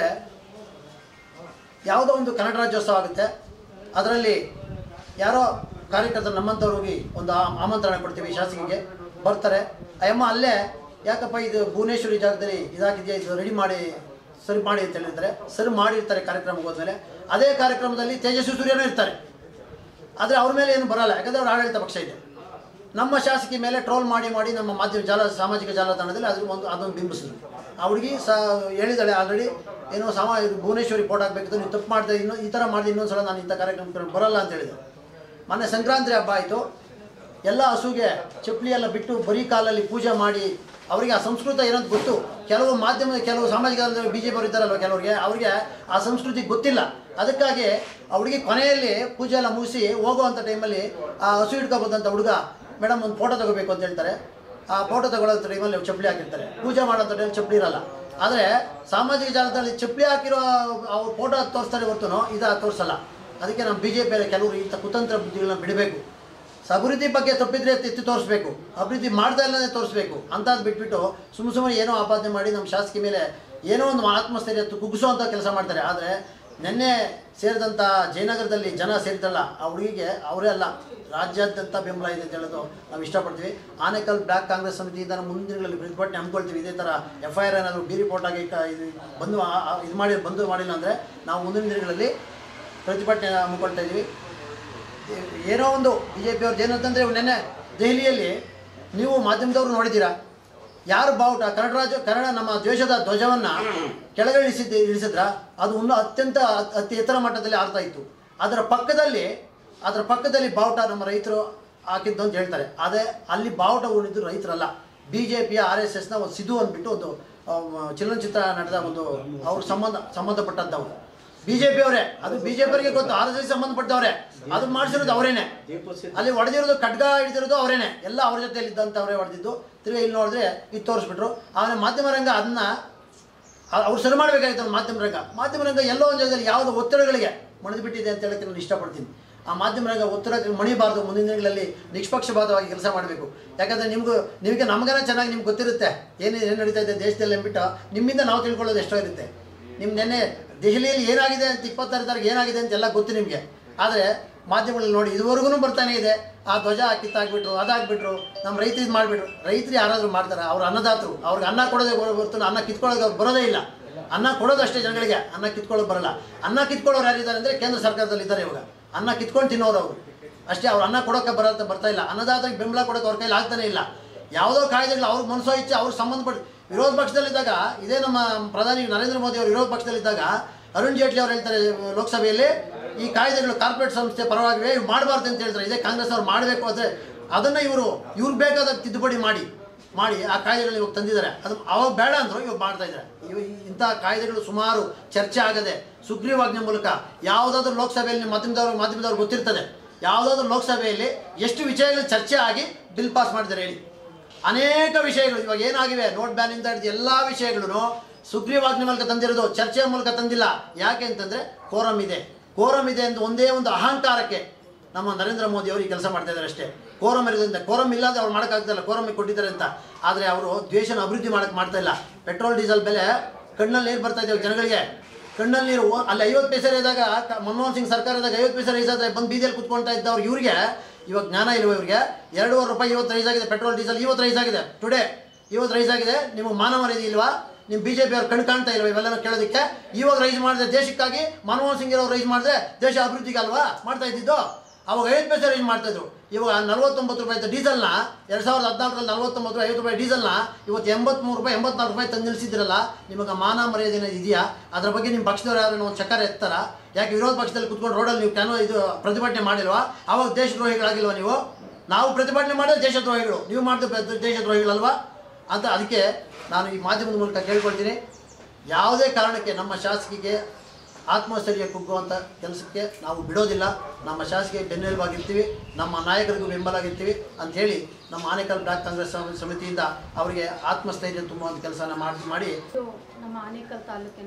ಯಾವುದೋ ಒಂದು ಕನ್ನಡ ರಾಜ್ಯೋತ್ಸವ ಆಗುತ್ತೆ ಅದರಲ್ಲಿ ಯಾರೋ ಕಾರ್ಯಕರ್ತರು ನಮ್ಮಂಥವ್ರು ಹೋಗಿ ಒಂದು ಆ- ಆಮಂತ್ರಣ ಕೊಡ್ತೀವಿ ಶಾಸಕಿಗೆ ಬರ್ತಾರೆ ಅಯ್ಯಮ್ಮ ಅಲ್ಲೇ ಯಾಕಪ್ಪ ಇದು ಭುವನೇಶ್ವರಿ ಜಾಗದಲ್ಲಿ ಇದಾಗಿದೆಯಾ ಇದು ರೆಡಿ ಮಾಡಿ ಸರಿ ಮಾಡಿ ಅಂತ ಹೇಳಿರ್ತಾರೆ ಸರಿ ಮಾಡಿರ್ತಾರೆ ಕಾರ್ಯಕ್ರಮಕ್ಕೆ ಹೋದ್ಮೇಲೆ ಅದೇ ಕಾರ್ಯಕ್ರಮದಲ್ಲಿ ತೇಜಸ್ವಿ ಸೂರ್ಯನೂ ಇರ್ತಾರೆ ಆದರೆ ಅವ್ರ ಮೇಲೆ ಏನು ಬರಲ್ಲ ಯಾಕಂದರೆ ಅವ್ರ ಆಡಳಿತ ಪಕ್ಷ ಇದೆ ನಮ್ಮ ಶಾಸಕಿ ಮೇಲೆ ಟ್ರೋಲ್ ಮಾಡಿ ಮಾಡಿ ನಮ್ಮ ಮಾಧ್ಯಮ ಜಾಲ ಸಾಮಾಜಿಕ ಜಾಲತಾಣದಲ್ಲಿ ಅದ್ರ ಒಂದು ಅದೊಂದು ಬಿಂಬಿಸಿದ್ರು ಆ ಹುಡುಗಿ ಸಹ ಹೇಳಿದಾಳೆ ಆಲ್ರೆಡಿ ಏನೋ ಸಮ ಇದು ಭುವನೇಶ್ವರಿ ಫೋಟೋ ಹಾಕಬೇಕಿತ್ತು ನೀವು ತಪ್ಪು ಮಾಡ್ತಾ ಇನ್ನೂ ಈ ಥರ ಮಾಡಿದೆ ಇನ್ನೊಂದು ಸಲ ನಾನು ಇಂಥ ಕಾರ್ಯಕ್ರಮಕ್ಕೆ ಬರಲ್ಲ ಅಂತ ಹೇಳಿದೆ ಮೊನ್ನೆ ಸಂಕ್ರಾಂತಿ ಹಬ್ಬ ಆಯಿತು ಎಲ್ಲ ಹಸುಗೆ ಚಪ್ಪಲಿ ಎಲ್ಲ ಬಿಟ್ಟು ಬರೀ ಕಾಲಲ್ಲಿ ಪೂಜೆ ಮಾಡಿ ಅವರಿಗೆ ಆ ಸಂಸ್ಕೃತ ಏನಂತ ಗೊತ್ತು ಕೆಲವು ಮಾಧ್ಯಮದ ಕೆಲವು ಸಾಮಾಜಿಕ ಬಿ ಜೆ ಪಿ ಇದ್ದಾರಲ್ವ ಕೆಲವರಿಗೆ ಅವರಿಗೆ ಆ ಸಂಸ್ಕೃತಿ ಗೊತ್ತಿಲ್ಲ ಅದಕ್ಕಾಗಿ ಆ ಹುಡುಗಿ ಕೊನೆಯಲ್ಲಿ ಪೂಜೆ ಎಲ್ಲ ಮುಗಿಸಿ ಹೋಗುವಂಥ ಟೈಮಲ್ಲಿ ಆ ಹಸು ಹಿಡ್ಕೊಬೋದಂಥ ಹುಡುಗ ಮೇಡಮ್ ಒಂದು ಫೋಟೋ ತಗೋಬೇಕು ಅಂತ ಹೇಳ್ತಾರೆ ಆ ಫೋಟೋ ತಗೊಳ್ಳೋ ಟೈಮಲ್ಲಿ ಚಪ್ಪಲಿ ಹಾಕಿರ್ತಾರೆ ಪೂಜೆ ಮಾಡೋಂಥ ಟೈಮಲ್ಲಿ ಚಪ್ಪಲಿ ಇರಲ್ಲ ಆದರೆ ಸಾಮಾಜಿಕ ಜಾಲತಾಣದಲ್ಲಿ ಚಪ್ಪಲಿ ಹಾಕಿರೋ ಅವ್ರ ಫೋಟೋ ತೋರಿಸ್ತಾರೆ ಹೊರತು ಇದು ತೋರಿಸಲ್ಲ ಅದಕ್ಕೆ ನಮ್ಮ ಬಿ ಜೆ ಪಿಯಲ್ಲಿ ಕೆಲವರು ಇಂಥ ಕುತಂತ್ರ ಬುದ್ಧಿಗಳನ್ನ ಬಿಡಬೇಕು ಅಭಿವೃದ್ಧಿ ಬಗ್ಗೆ ತಪ್ಪಿದ್ರೆ ಎತ್ತಿ ತೋರಿಸ್ಬೇಕು ಅಭಿವೃದ್ಧಿ ಮಾಡ್ತಾ ಇಲ್ಲದೆ ತೋರಿಸ್ಬೇಕು ಅಂಥದ್ದು ಬಿಟ್ಬಿಟ್ಟು ಸುಮ್ಮ ಸುಮ್ಮನೆ ಏನೋ ಆಪಾದನೆ ಮಾಡಿ ನಮ್ಮ ಶಾಸಕಿ ಮೇಲೆ ಏನೋ ಒಂದು ಆತ್ಮಸ್ಥೈರ್ಯ ತು- ಕುಗ್ಗಿಸುವಂಥ ಕೆಲಸ ಮಾಡ್ತಾರೆ ಆದರೆ ನಿನ್ನೆ ಸೇರಿದಂಥ ಜಯನಗರದಲ್ಲಿ ಜನ ಸೇರಿದ್ರಲ್ಲ ಆ ಹುಡುಗಿಗೆ ಅವರೇ ಅಲ್ಲ ರಾಜ್ಯಾದ್ಯಂತ ಬೆಂಬಲ ಇದೆ ಅಂತ ಹೇಳೋದು ನಾವು ಇಷ್ಟಪಡ್ತೀವಿ ಆನೇಕಲ್ ಬ್ಲಾಕ್ ಕಾಂಗ್ರೆಸ್ ಸಮಿತಿಯಿಂದ ನಾವು ಮುಂದಿನ ದಿನಗಳಲ್ಲಿ ಪ್ರತಿಭಟನೆ ಹಮ್ಮಿಕೊಳ್ತೀವಿ ಇದೇ ಥರ ಎಫ್ ಐ ಆರ್ ಏನಾದರೂ ಬಿ ರಿಪೋರ್ಟ್ ಆಗಿ ಕ- ಇದು ಬಂದು ಆ- ಆ- ಇದು ಮಾಡಿ ಬಂದು ಮಾಡಿಲ್ಲ ಅಂದರೆ ನಾವು ಮುಂದಿನ ದಿನಗಳಲ್ಲಿ ಪ್ರತಿಭಟನೆ ಹಮ್ಮಿಕೊಳ್ತಾ ಇದ್ದೀವಿ ಏನೋ ಒಂದು ಬಿ ಜೆ ಪಿ ಅವ್ರದ್ದು ಏನಂತಂದರೆ ನೆನ್ನೆ ದೆಹಲಿಯಲ್ಲಿ ನೀವು ಮಾಧ್ಯಮದವ್ರು ನೋಡಿದ್ದೀರಾ ಯಾರು ಬಾವುಟ ಕನ್ನಡ ರಾಜ್ಯ ಕನ್ನಡ ನಮ್ಮ ದ್ವೇಷದ ಧ್ವಜವನ್ನು ಕೆಳಗಡೆ ಇಳಿಸಿದ್ದ ಇಳಿಸಿದ್ರ ಅದು ಇನ್ನೂ ಅತ್ಯಂತ ಅತ್- ಅತಿ ಎತ್ತರ ಮಟ್ಟದಲ್ಲಿ ಆಗ್ತಾ ಇತ್ತು ಅದರ ಪಕ್ಕದಲ್ಲಿ ಅದರ ಪಕ್ಕದಲ್ಲಿ ಬಾವುಟ ನಮ್ಮ ರೈತರು ಹಾಕಿದ್ದು ಅಂತ ಹೇಳ್ತಾರೆ ಅದೇ ಅಲ್ಲಿ ಬಾವುಟ ಉಳಿದು ರೈತರಲ್ಲ ಬಿ ಜೆ ಪಿಯ ಆರ್ ಎಸ್ ಎಸ್ನ ಒಂದು ಸಿಧು ಅಂದ್ಬಿಟ್ಟು ಒಂದು ಆ, ಚಲನಚಿತ್ರ ನಡೆದ ಒಂದು ಅವ್ರ ಸಂಬಂಧ ಸಂಬಂಧಪಟ್ಟಂಥವ್ರು ಬಿ ಜೆ ಪಿ ಅವರೇ ಅದು ಬಿ ಜೆ ಪಿಯವರಿಗೆ ಗೊತ್ತು ಆರ್ ಎಸ್ ಎಸ್ ಸಂಬಂಧಪಟ್ಟವ್ರೆ ಅದು ಮಾಡಿಸಿರೋದು ಅವರೇನೆ ಅಲ್ಲಿ ಹೊಡೆದಿರೋದು ಖಡ್ಗ ಹಿಡಿದಿರೋದು ಅವರೇನೆ ಎಲ್ಲ ಅವ್ರ ಜೊತೆಯಲ್ಲಿ ಇದ್ದಂಥವ್ರೆ ಹೊಡೆದಿದ್ದು ತಿರ್ಗಿ ಇಲ್ಲಿ ನೋಡಿದ್ರೆ ಇದು ತೋರಿಸ್ಬಿಟ್ರು ಆಮೇಲೆ ಮಾಧ್ಯಮ ರಂಗ ಅದನ್ನ ಅವ್ರು ಸರಿ ಮಾಡಬೇಕಾಗಿತ್ತು ಮಾಧ್ಯಮ ರಂಗ ಮಾಧ್ಯಮ ರಂಗ ಎಲ್ಲೋ ಒಂದು ಜಾಗದಲ್ಲಿ ಯಾವುದೋ ಒತ್ತಡಗಳಿಗೆ ಮಣಿದು ಬಿಟ್ಟಿದೆ ಅಂತ ಹೇಳಕ್ಕೆ ನಾನು ಇಷ್ಟಪಡ್ತೀನಿ ಆ ಮಾಧ್ಯಮ ರಂಗ ಒತ್ತಡಕ್ಕೆ ಮಣಿಬಾರ್ದು ಮುಂದಿನ ದಿನಗಳಲ್ಲಿ ನಿಷ್ಪಕ್ಷಪಾತವಾಗಿ ಕೆಲಸ ಮಾಡಬೇಕು ಯಾಕಂದರೆ ನಿಮಗೂ ನಿಮಗೆ ನಮಗನ ಚೆನ್ನಾಗಿ ನಿಮ್ಗೆ ಗೊತ್ತಿರುತ್ತೆ ಏನು ಏನು ನಡೀತಾ ಇದೆ ದೇಶದಲ್ಲಿ ಅಂದ್ಬಿಟ್ಟು ನಿಮ್ಮಿಂದ ನಾವು ತಿಳ್ಕೊಳ್ಳೋದು ಎಷ್ಟೋ ಇರುತ್ತೆ ನಿಮ್ಮ ನೆನ್ನೆ ದೆಹಲಿಯಲ್ಲಿ ಏನಾಗಿದೆ ಅಂತ ಇಪ್ಪತ್ತಾರು ತಾರೀಕು ಏನಾಗಿದೆ ಅಂತ ಎಲ್ಲ ಗೊತ್ತು ನಿಮಗೆ ಆದರೆ ಮಾಧ್ಯಮಗಳಲ್ಲಿ ನೋಡಿ ಇದುವರೆಗೂ ಬರ್ತಾನೆ ಇದೆ ಆ ಧ್ವಜ ಕಿತ್ತಾಕ್ಬಿಟ್ರು ಅದಾಗ್ಬಿಟ್ರು ನಮ್ಮ ರೈತರು ಇದು ಮಾಡಿಬಿಟ್ರು ರೈತರು ಯಾರಾದರೂ ಮಾಡ್ತಾರೆ ಅವ್ರು ಅನ್ನದಾತರು ಅವ್ರಿಗೆ ಅನ್ನ ಕೊಡೋದೇ ಹೊರತು ಅನ್ನ ಕಿತ್ಕೊಳ್ಳೋದು ಅವ್ರು ಬರೋದೇ ಇಲ್ಲ ಅನ್ನ ಕೊಡೋದು ಅಷ್ಟೇ ಜನಗಳಿಗೆ ಅನ್ನ ಕಿತ್ಕೊಳ್ಳೋದು ಬರಲ್ಲ ಅನ್ನ ಕಿತ್ಕೊಳ್ಳೋರು ಯಾರಿದ್ದಾರೆ ಅಂದರೆ ಕೇಂದ್ರ ಸರ್ಕಾರದಲ್ಲಿ ಇದ್ದಾರೆ ಇವಾಗ ಅನ್ನ ಕಿತ್ಕೊಂಡು ತಿನ್ನೋರು ಅವರು ಅಷ್ಟೇ ಅವ್ರು ಅನ್ನ ಕೊಡೋಕೆ ಬರತ್ತೆ ಬರ್ತಾ ಇಲ್ಲ ಅನ್ನದಾತರಿಗೆ ಬೆಂಬಲ ಕೊಡೋಕೆ ಅವ್ರ ಕೈಲಿ ಆಗ್ತಾನೆ ಇಲ್ಲ ಯಾವುದೋ ಕಾಯ್ದೆಗಳು ಅವ್ರಿಗೆ ಮನಸ್ಸೋ ಇಚ್ಛೆ ಅವ್ರಿಗೆ ಸಂಬಂಧಪಟ್ಟ ವಿರೋಧ ಪಕ್ಷದಲ್ಲಿದ್ದಾಗ ಇದೇ ನಮ್ಮ ಪ್ರಧಾನಿ ನರೇಂದ್ರ ಮೋದಿ ಅವರು ವಿರೋಧ ಪಕ್ಷದಲ್ಲಿದ್ದಾಗ ಅರುಣ್ ಜೇಟ್ಲಿ ಅವ್ರು ಹೇಳ್ತಾರೆ ಲೋಕಸಭೆಯಲ್ಲಿ ಈ ಕಾಯ್ದೆಗಳು ಕಾರ್ಪೊರೇಟ್ ಸಂಸ್ಥೆ ಪರವಾಗಿವೆ ಇವು ಮಾಡಬಾರ್ದು ಅಂತ ಹೇಳ್ತಾರೆ ಇದೇ ಕಾಂಗ್ರೆಸ್ ಅವ್ರು ಮಾಡಬೇಕು ಅಂದರೆ ಅದನ್ನು ಇವರು ಇವ್ರಿಗೆ ಬೇಕಾದ ತಿದ್ದುಪಡಿ ಮಾಡಿ ಮಾಡಿ ಆ ಕಾಯ್ದೆಗಳನ್ನ ಇವಾಗ ತಂದಿದ್ದಾರೆ ಅದು ಅವಾಗ ಬೇಡ ಅಂದರು ಇವಾಗ ಮಾಡ್ತಾ ಇದ್ದಾರೆ ಇವ ಇಂಥ ಕಾಯ್ದೆಗಳು ಸುಮಾರು ಚರ್ಚೆ ಆಗದೆ ಸುಗ್ರೀವಾಜ್ಞೆ ಮೂಲಕ ಯಾವುದಾದ್ರೂ ಲೋಕಸಭೆಯಲ್ಲಿ ಮಾಧ್ಯಮದವ್ರು ಮಾಧ್ಯಮದವ್ರು ಗೊತ್ತಿರ್ತದೆ ಯಾವುದಾದ್ರೂ ಲೋಕಸಭೆಯಲ್ಲಿ ಎಷ್ಟು ವಿಷಯಗಳು ಚರ್ಚೆ ಆಗಿ ಬಿಲ್ ಪಾಸ್ ಮಾಡಿದ್ದಾರೆ ಹೇಳಿ ಅನೇಕ ವಿಷಯಗಳು ಇವಾಗ ಏನಾಗಿವೆ ನೋಟ್ ಬ್ಯಾನಿಂದ ಹಿಡಿದು ಎಲ್ಲ ವಿಷಯಗಳನ್ನು ಸುಗ್ರೀವಾಜ್ಞೆ ಮೂಲಕ ತಂದಿರೋದು ಚರ್ಚೆಯ ಮೂಲಕ ತಂದಿಲ್ಲ ಯಾಕೆ ಅಂತಂದರೆ ಕೋರಮ್ ಇದೆ ಕೋರಮ್ ಇದೆ ಅಂತ ಒಂದೇ ಒಂದು ಅಹಂಕಾರಕ್ಕೆ ನಮ್ಮ ನರೇಂದ್ರ ಮೋದಿ ಅವರು ಈ ಕೆಲಸ ಮಾಡ್ತಾ ಇದ್ದಾರೆ ಅಷ್ಟೇ ಕೋರಮ್ ಇರೋದ್ರಿಂದ ಕೋರಮ್ ಇಲ್ಲದೆ ಅವ್ರು ಮಾಡೋಕ್ಕಾಗ್ತಿಲ್ಲ ಕೋರಮ್ ಕೊಟ್ಟಿದ್ದಾರೆ ಅಂತ ಆದರೆ ಅವರು ದ್ವೇಷನ ಅಭಿವೃದ್ಧಿ ಮಾಡಕ್ಕೆ ಮಾಡ್ತಾ ಇಲ್ಲ ಪೆಟ್ರೋಲ್ ಡೀಸೆಲ್ ಬೆಲೆ ಕಣ್ಣಲ್ಲಿ ನೀರು ಬರ್ತಾ ಇದೆ ಜನಗಳಿಗೆ ಕಣ್ಣಲ್ಲಿ ನೀರು ಓ- ಅಲ್ಲಿ ಐವತ್ತು ಪೈಸೆ ಇದ್ದಾಗ ಕ- ಮನಮೋಹನ್ ಸಿಂಗ್ ಸರ್ಕಾರದಾಗ ಐವತ್ತು ಪೈಸೆ ರೈಸ್ ಆದರೆ ಬಂದು ಬೀದಿಯಲ್ಲಿ ಕುತ್ಕೊಳ್ತಾ ಇದ್ದವ್ರು ಇವ್ರಿಗೆ ಇವಾಗ ಜ್ಞಾನ ಇಲ್ವ ಇವ್ರಿಗೆ ಎರಡೂವರೆ ರೂಪಾಯಿ ಇವತ್ತು ರೈಸ್ ಆಗಿದೆ ಪೆಟ್ರೋಲ್ ಡೀಸೆಲ್ ಇವತ್ತು ರೈಸ್ ಆಗಿದೆ ಟುಡೇ ಇವತ್ತು ರೈಸ್ ಆಗಿದೆ ನಿಮಗೆ ಮಾನವ ಮರ್ಯಾದೆ ಇಲ್ವಾ ನಿಮ್ಮ ಬಿ ಜೆ ಪಿ ಅವ್ರು ಕಣ್ ಕಾಣ್ತಾ ಇಲ್ವಾ ಇವೆಲ್ಲ ಕೇಳೋದಕ್ಕೆ ಇವಾಗ ರೈಸ್ ಮಾಡಿದ್ರೆ ದೇಶಕ್ಕಾಗಿ ಮನಮೋಹನ್ ಸಿಂಗ್ ಇರೋರು ರೈಸ್ ಮಾಡಿದ್ರೆ ದೇಶ ಅಭಿವೃದ್ಧಿಗೆ ಅಲ್ವಾ ಮಾಡ್ತಾ ಇದ್ದಿದ್ದು ಅವಾಗ ಐವತ್ತು ಪೈಸೆ ರೈಸ್ ಮಾಡ್ತಾ ಇದ್ರು ಇವಾಗ ನಲ್ವತ್ತೊಂಬತ್ತು ರೂಪಾಯಿ ಡೀಸೆಲ್ನ ಎರಡು ಸಾವಿರದ ಹದಿನಾಲ್ಕರಲ್ಲಿ ನಲ್ವತ್ತೊಂಬತ್ತು ಐವತ್ತು ರೂಪಾಯಿ ಡೀಸೆಲ್ನ ಇವತ್ತು ಎಂಬತ್ಮೂರು ರೂಪಾಯಿ ಎಂಬತ್ನಾಲ್ಕು ರೂಪಾಯಿ ತಂದು ನಿಲ್ಲಿಸಿದ್ರಲ್ಲ ನಿಮಗೆ ಮಾನ ಮರ್ಯಾದೆ ಏನಾದ್ರು ಇದೆಯಾ ಅದ್ರ ಬಗ್ಗೆ ನಿಮ್ಮ ಪಕ್ಷದವ್ರು ಯಾರು ಒಂದು ಚಕ್ಕರ ಎತ್ತಾರ ಯಾಕೆ ವಿರೋಧ ಪಕ್ಷದಲ್ಲಿ ಕುತ್ಕೊಂಡು ರೋಡಲ್ಲಿ ನೀವು ಕ್ಯಾನೋ ಇದು ಪ್ರತಿಭಟನೆ ಮಾಡಿಲ್ವಾ ಅವಾಗ ದೇಶದ್ರೋಹಿಗಳಾಗಿಲ್ವಾ ನೀವು ನಾವು ಪ್ರತಿಭಟನೆ ಮಾಡಿದ್ರೆ ದೇಶದ್ರೋಹಿಗಳು ನೀವು ಮಾಡಿದ ದೇಶದ್ರೋಹಿಗಳಲ್ವಾ ಅಂತ ಅದಕ್ಕೆ ನಾನು ಈ ಮಾಧ್ಯಮದ ಮೂಲಕ ಕೇಳ್ಕೊಳ್ತೀನಿ ಯಾವುದೇ ಕಾರಣಕ್ಕೆ ನಮ್ಮ ಶಾಸಕಿಗೆ ಆತ್ಮಸ್ಥೈರ್ಯ ಕುಗ್ಗುವಂಥ ಕೆಲಸಕ್ಕೆ ನಾವು ಬಿಡೋದಿಲ್ಲ ನಮ್ಮ ಶಾಸಕಿಗೆ ಬೆನ್ನೆಲುಬಾಗಿರ್ತೀವಿ ನಮ್ಮ ನಾಯಕರಿಗೂ ಬೆಂಬಲಾಗಿರ್ತೀವಿ ಅಂಥೇಳಿ ನಮ್ಮ ಆನೇಕಲ್ ಬ್ಲಾಕ್ ಕಾಂಗ್ರೆಸ್ ಸಮ- ಸಮಿತಿಯಿಂದ ಅವರಿಗೆ ಆತ್ಮಸ್ಥೈರ್ಯ ತುಂಬುವಂಥ ಕೆಲಸನ ಮಾಡಿ ಮಾಡಿ ಇದು ನಮ್ಮ ಆನೇಕಲ್ ತಾಲೂಕಿನ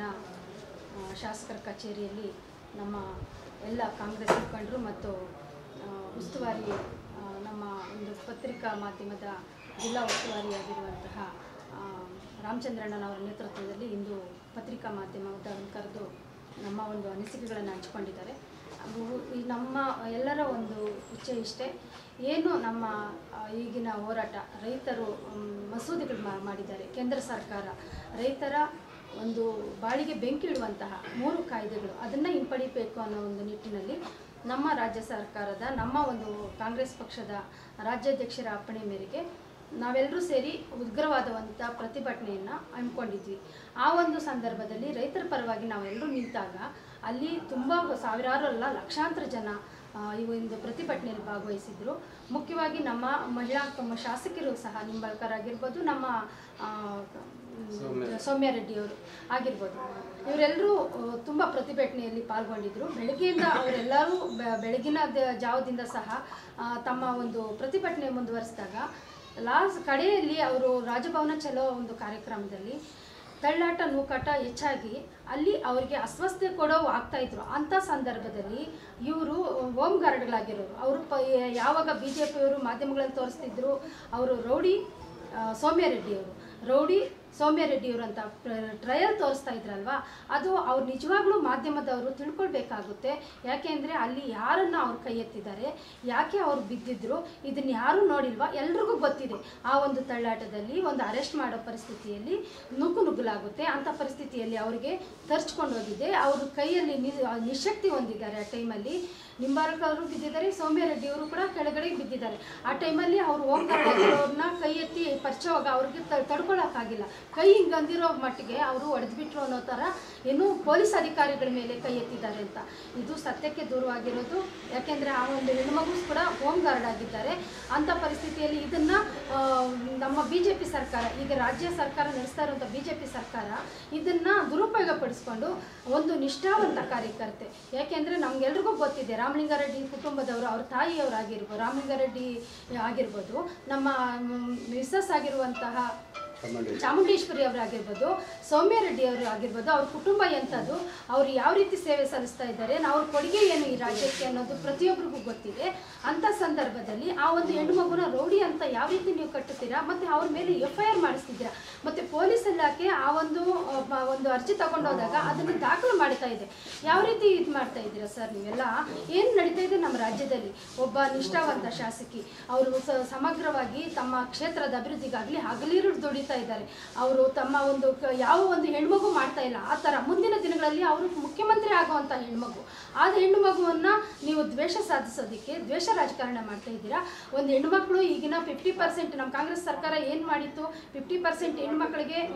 ಆ, ಶಾಸಕರ ಕಚೇರಿಯಲ್ಲಿ ನಮ್ಮ ಎಲ್ಲ ಕಾಂಗ್ರೆಸ್ ಮುಖಂಡರು ಮತ್ತು ಆ, ಉಸ್ತುವಾರಿ ಆ, ನಮ್ಮ ಒಂದು ಪತ್ರಿಕಾ ಮಾಧ್ಯಮದ ಜಿಲ್ಲಾ ಉಸ್ತುವಾರಿಯಾಗಿರುವಂತಹ ಆ, ರಾಮಚಂದ್ರಣ್ಣನವರ ನೇತೃತ್ವದಲ್ಲಿ ಇಂದು ಪತ್ರಿಕಾ ಮಾಧ್ಯಮದವನ್ನು ಕರೆದು ನಮ್ಮ ಒಂದು ಅನಿಸಿಕೆಗಳನ್ನು ಹಂಚಿಕೊಂಡಿದ್ದಾರೆ ಅದು ಈ ನಮ್ಮ ಎಲ್ಲರ ಒಂದು ಇಚ್ಛೆ ಇಷ್ಟೇ ಏನು ನಮ್ಮ ಆ, ಈಗಿನ ಹೋರಾಟ ರೈತರು ಮ್, ಮಸೂದೆಗಳು ಮಾ- ಮಾಡಿದ್ದಾರೆ ಕೇಂದ್ರ ಸರ್ಕಾರ ರೈತರ ಒಂದು ಬಾಳಿಗೆ ಬೆಂಕಿ ಇಡುವಂತಹ ಮೂರು ಕಾಯ್ದೆಗಳು ಅದನ್ನು ಹಿಂಪಡಿಬೇಕು ಅನ್ನೋ ಒಂದು ನಿಟ್ಟಿನಲ್ಲಿ ನಮ್ಮ ರಾಜ್ಯ ಸರ್ಕಾರದ ನಮ್ಮ ಒಂದು ಕಾಂಗ್ರೆಸ್ ಪಕ್ಷದ ರಾಜ್ಯಾಧ್ಯಕ್ಷರ ಅಪ್ಪಣೆ ಮೇರೆಗೆ ನಾವೆಲ್ಲರೂ ಸೇರಿ ಉಗ್ರವಾದವಂಥ ಪ್ರತಿಭಟನೆಯನ್ನು ಹಮ್ಮಿಕೊಂಡಿದ್ವಿ ಆ ಒಂದು ಸಂದರ್ಭದಲ್ಲಿ ರೈತರ ಪರವಾಗಿ ನಾವೆಲ್ಲರೂ ನಿಂತಾಗ ಅಲ್ಲಿ ತುಂಬ ಸಾವಿರಾರು ಅಲ್ಲ ಲಕ್ಷಾಂತರ ಜನ ಆ, ಈ ಒಂದು ಪ್ರತಿಭಟನೆಯಲ್ಲಿ ಭಾಗವಹಿಸಿದ್ರು ಮುಖ್ಯವಾಗಿ ನಮ್ಮ ಮಹಿಳಾ ಕ- ಶಾಸಕರು ಸಹ ನಿಂಬಳ್ಕರ್ ಆಗಿರ್ಬೋದು ನಮ್ಮ ಆ, ಮ್, ಸೌಮ್ಯ ರೆಡ್ಡಿಯವರು ಆಗಿರ್ಬೋದು ಇವರೆಲ್ಲರೂ ತುಂಬ ಪ್ರತಿಭಟನೆಯಲ್ಲಿ ಪಾಲ್ಗೊಂಡಿದ್ರು ಬೆಳಗ್ಗೆಯಿಂದ ಅವರೆಲ್ಲರೂ ಬೆ- ಬೆಳಗಿನ ದ- ಜಾವದಿಂದ ಸಹ ಆ, ತಮ್ಮ ಒಂದು ಪ್ರತಿಭಟನೆ ಮುಂದುವರಿಸಿದಾಗ ಲಾಸ್ಟ್ ಕಡೆಯಲ್ಲಿ ಅವರು ರಾಜಭವನ ಚಲೋ ಒಂದು ಕಾರ್ಯಕ್ರಮದಲ್ಲಿ ತಳ್ಳಾಟ ನೂಕಾಟ ಹೆಚ್ಚಾಗಿ ಅಲ್ಲಿ ಅವರಿಗೆ ಅಸ್ವಸ್ಥತೆ ಕೊಡೋ ಆಗ್ತಾ ಇದ್ರು ಅಂಥ ಸಂದರ್ಭದಲ್ಲಿ ಇವರು ಹೋಮ್ ಗಾರ್ಡ್ಗಳಾಗಿರೋರು ಅವರು ಪ ಯಾವಾಗ ಬಿ ಜೆ ಪಿಯವರು ಮಾಧ್ಯಮಗಳಲ್ಲಿ ತೋರಿಸ್ತಿದ್ರು ಅವರು ರೌಡಿ ಆ, ಸೌಮ್ಯ ರೆಡ್ಡಿಯವರು ರೌಡಿ ಸೌಮ್ಯ ರೆಡ್ಡಿಯವರು ಅಂತ ಟ್ರಯಲ್ ತೋರಿಸ್ತಾ ಇದ್ರಲ್ವಾ ಅದು ಅವ್ರು ನಿಜವಾಗ್ಲೂ ಮಾಧ್ಯಮದವರು ತಿಳ್ಕೊಳ್ಬೇಕಾಗುತ್ತೆ ಯಾಕೆ ಅಂದರೆ ಅಲ್ಲಿ ಯಾರನ್ನು ಅವ್ರು ಕೈ ಎತ್ತಿದ್ದಾರೆ ಯಾಕೆ ಅವ್ರು ಬಿದ್ದಿದ್ರು ಇದನ್ನ ಯಾರೂ ನೋಡಿಲ್ವಾ ಎಲ್ರಿಗೂ ಗೊತ್ತಿದೆ ಆ ಒಂದು ತಳ್ಳಾಟದಲ್ಲಿ ಒಂದು ಅರೆಸ್ಟ್ ಮಾಡೋ ಪರಿಸ್ಥಿತಿಯಲ್ಲಿ ನುಗ್ಗು ನುಗ್ಗಲಾಗುತ್ತೆ ಅಂಥ ಪರಿಸ್ಥಿತಿಯಲ್ಲಿ ಅವರಿಗೆ ತರ್ಚ್ಕೊಂಡು ಹೋಗಿದೆ ಅವ್ರ ಕೈಯಲ್ಲಿ ನಿ ನಿಶಕ್ತಿ ಹೊಂದಿದ್ದಾರೆ ಆ ಟೈಮಲ್ಲಿ ನಿಂಬಾರಕವರು ಬಿದ್ದಿದ್ದಾರೆ ಸೌಮ್ಯ ರೆಡ್ಡಿಯವರು ಕೂಡ ಕೆಳಗಡೆ ಬಿದ್ದಿದ್ದಾರೆ ಆ ಟೈಮಲ್ಲಿ ಅವರು ಅವ್ರನ್ನ ಕೈ ಎತ್ತಿ ಪರಿಚಯವಾಗ ಅವ್ರಿಗೆ ತ ತಡ್ಕೊಳಕ್ಕಾಗಿಲ್ಲ ಕೈ ಹಿಂಗೆ ಅಂದಿರೋ ಮಟ್ಟಿಗೆ ಅವರು ಹೊಡೆದ್ಬಿಟ್ರು ಅನ್ನೋ ಥರ ಇನ್ನು ಪೊಲೀಸ್ ಅಧಿಕಾರಿಗಳ ಮೇಲೆ ಕೈ ಎತ್ತಿದ್ದಾರೆ ಅಂತ ಇದು ಸತ್ಯಕ್ಕೆ ದೂರವಾಗಿರೋದು ಯಾಕೆಂದರೆ ಆ ಒಂದು ಹೆಣ್ಮಗು ಕೂಡ ಹೋಮ್ ಗಾರ್ಡ್ ಆಗಿದ್ದಾರೆ ಅಂಥ ಪರಿಸ್ಥಿತಿಯಲ್ಲಿ ಇದನ್ನು ನಮ್ಮ ಬಿ ಜೆ ಪಿ ಸರ್ಕಾರ ಈಗ ರಾಜ್ಯ ಸರ್ಕಾರ ನಡೆಸ್ತಾ ಇರುವಂಥ ಬಿ ಜೆ ಪಿ ಸರ್ಕಾರ ಇದನ್ನು ದುರುಪಯೋಗಪಡಿಸ್ಕೊಂಡು ಒಂದು ನಿಷ್ಠಾವಂತ ಕಾರ್ಯಕರ್ತೆ ಯಾಕೆಂದರೆ ನಮಗೆಲ್ರಿಗೂ ಗೊತ್ತಿದೆ ರಾಮಲಿಂಗಾರೆಡ್ಡಿ ಕುಟುಂಬದವರು ಅವ್ರ ತಾಯಿಯವರಾಗಿರ್ಬೋದು ರಾಮಲಿಂಗಾರೆಡ್ಡಿ ಆಗಿರ್ಬೋದು ನಮ್ಮ ಮಿಸ್ಸಸ್ ಆಗಿರುವಂತಹ ಚಾಮುಂಡೇಶ್ವರಿ ಅವರಾಗಿರ್ಬೋದು ಸೌಮ್ಯ ರೆಡ್ಡಿ ಅವರು ಆಗಿರ್ಬೋದು ಅವ್ರ ಕುಟುಂಬ ಎಂಥದ್ದು ಅವ್ರು ಯಾವ ರೀತಿ ಸೇವೆ ಸಲ್ಲಿಸ್ತಾ ಇದ್ದಾರೆ ಅವ್ರ ಕೊಡುಗೆ ಏನು ಈ ರಾಜ್ಯಕ್ಕೆ ಅನ್ನೋದು ಪ್ರತಿಯೊಬ್ಬರಿಗೂ ಗೊತ್ತಿದೆ ಅಂಥ ಸಂದರ್ಭದಲ್ಲಿ ಆ ಒಂದು ಹೆಣ್ಣು ಮಗುನ ರೌಡಿ ಅಂತ ಯಾವ ರೀತಿ ನೀವು ಕಟ್ಟುತ್ತೀರಾ ಮತ್ತು ಅವ್ರ ಮೇಲೆ ಎಫ್ ಐ ಆರ್ ಮಾಡಿಸ್ತಿದ್ದೀರಾ ಮತ್ತು ಪೊಲೀಸ್ ಇಲಾಖೆ ಆ ಒಂದು ಆ, ಬ- ಒಂದು ಅರ್ಜಿ ತಗೊಂಡೋದಾಗ ಅದನ್ನು ದಾಖಲು ಮಾಡ್ತಾ ಇದೆ ಯಾವ ರೀತಿ ಇದು ಮಾಡ್ತಾ ಇದ್ದೀರಾ ಸರ್ ನೀವೆಲ್ಲ ಏನು ನಡೀತಾ ಇದೆ ನಮ್ಮ ರಾಜ್ಯದಲ್ಲಿ ಒಬ್ಬ ನಿಷ್ಠಾವಂತ ಶಾಸಕಿ ಅವರು ಸ ಸಮಗ್ರವಾಗಿ ತಮ್ಮ ಕ್ಷೇತ್ರದ ಅಭಿವೃದ್ಧಿಗಾಗಲಿ ಹಗಲಿರುಳು ದುಡಿತಾ ಇದ್ದಾರೆ ಅವರು ತಮ್ಮ ಒಂದು ಕ- ಯಾವ ಒಂದು ಹೆಣ್ಮಗು ಮಾಡ್ತಾ ಇಲ್ಲ ಆ ಥರ ಮುಂದಿನ ದಿನಗಳಲ್ಲಿ ಅವರು ಮುಖ್ಯಮಂತ್ರಿ ಆಗುವಂಥ ಹೆಣ್ಮಗು ಆ ಹೆಣ್ಣು ಮಗುವನ್ನು ನೀವು ದ್ವೇಷ ಸಾಧಿಸೋದಕ್ಕೆ ದ್ವೇಷ ರಾಜಕಾರಣ ಮಾಡ್ತಾ ಇದ್ದೀರಾ ಒಂದು ಹೆಣ್ಮಕ್ಳು ಈಗಿನ ಫಿಫ್ಟಿ ಪರ್ಸೆಂಟ್ ನಮ್ಮ ಕಾಂಗ್ರೆಸ್ ಸರ್ಕಾರ ಏನು ಮಾಡಿತ್ತು ಫಿಫ್ಟಿ ಪರ್ಸೆಂಟ್ ಹೆಣ್ಮಕ್ಳಿಗೆ ಒಂದು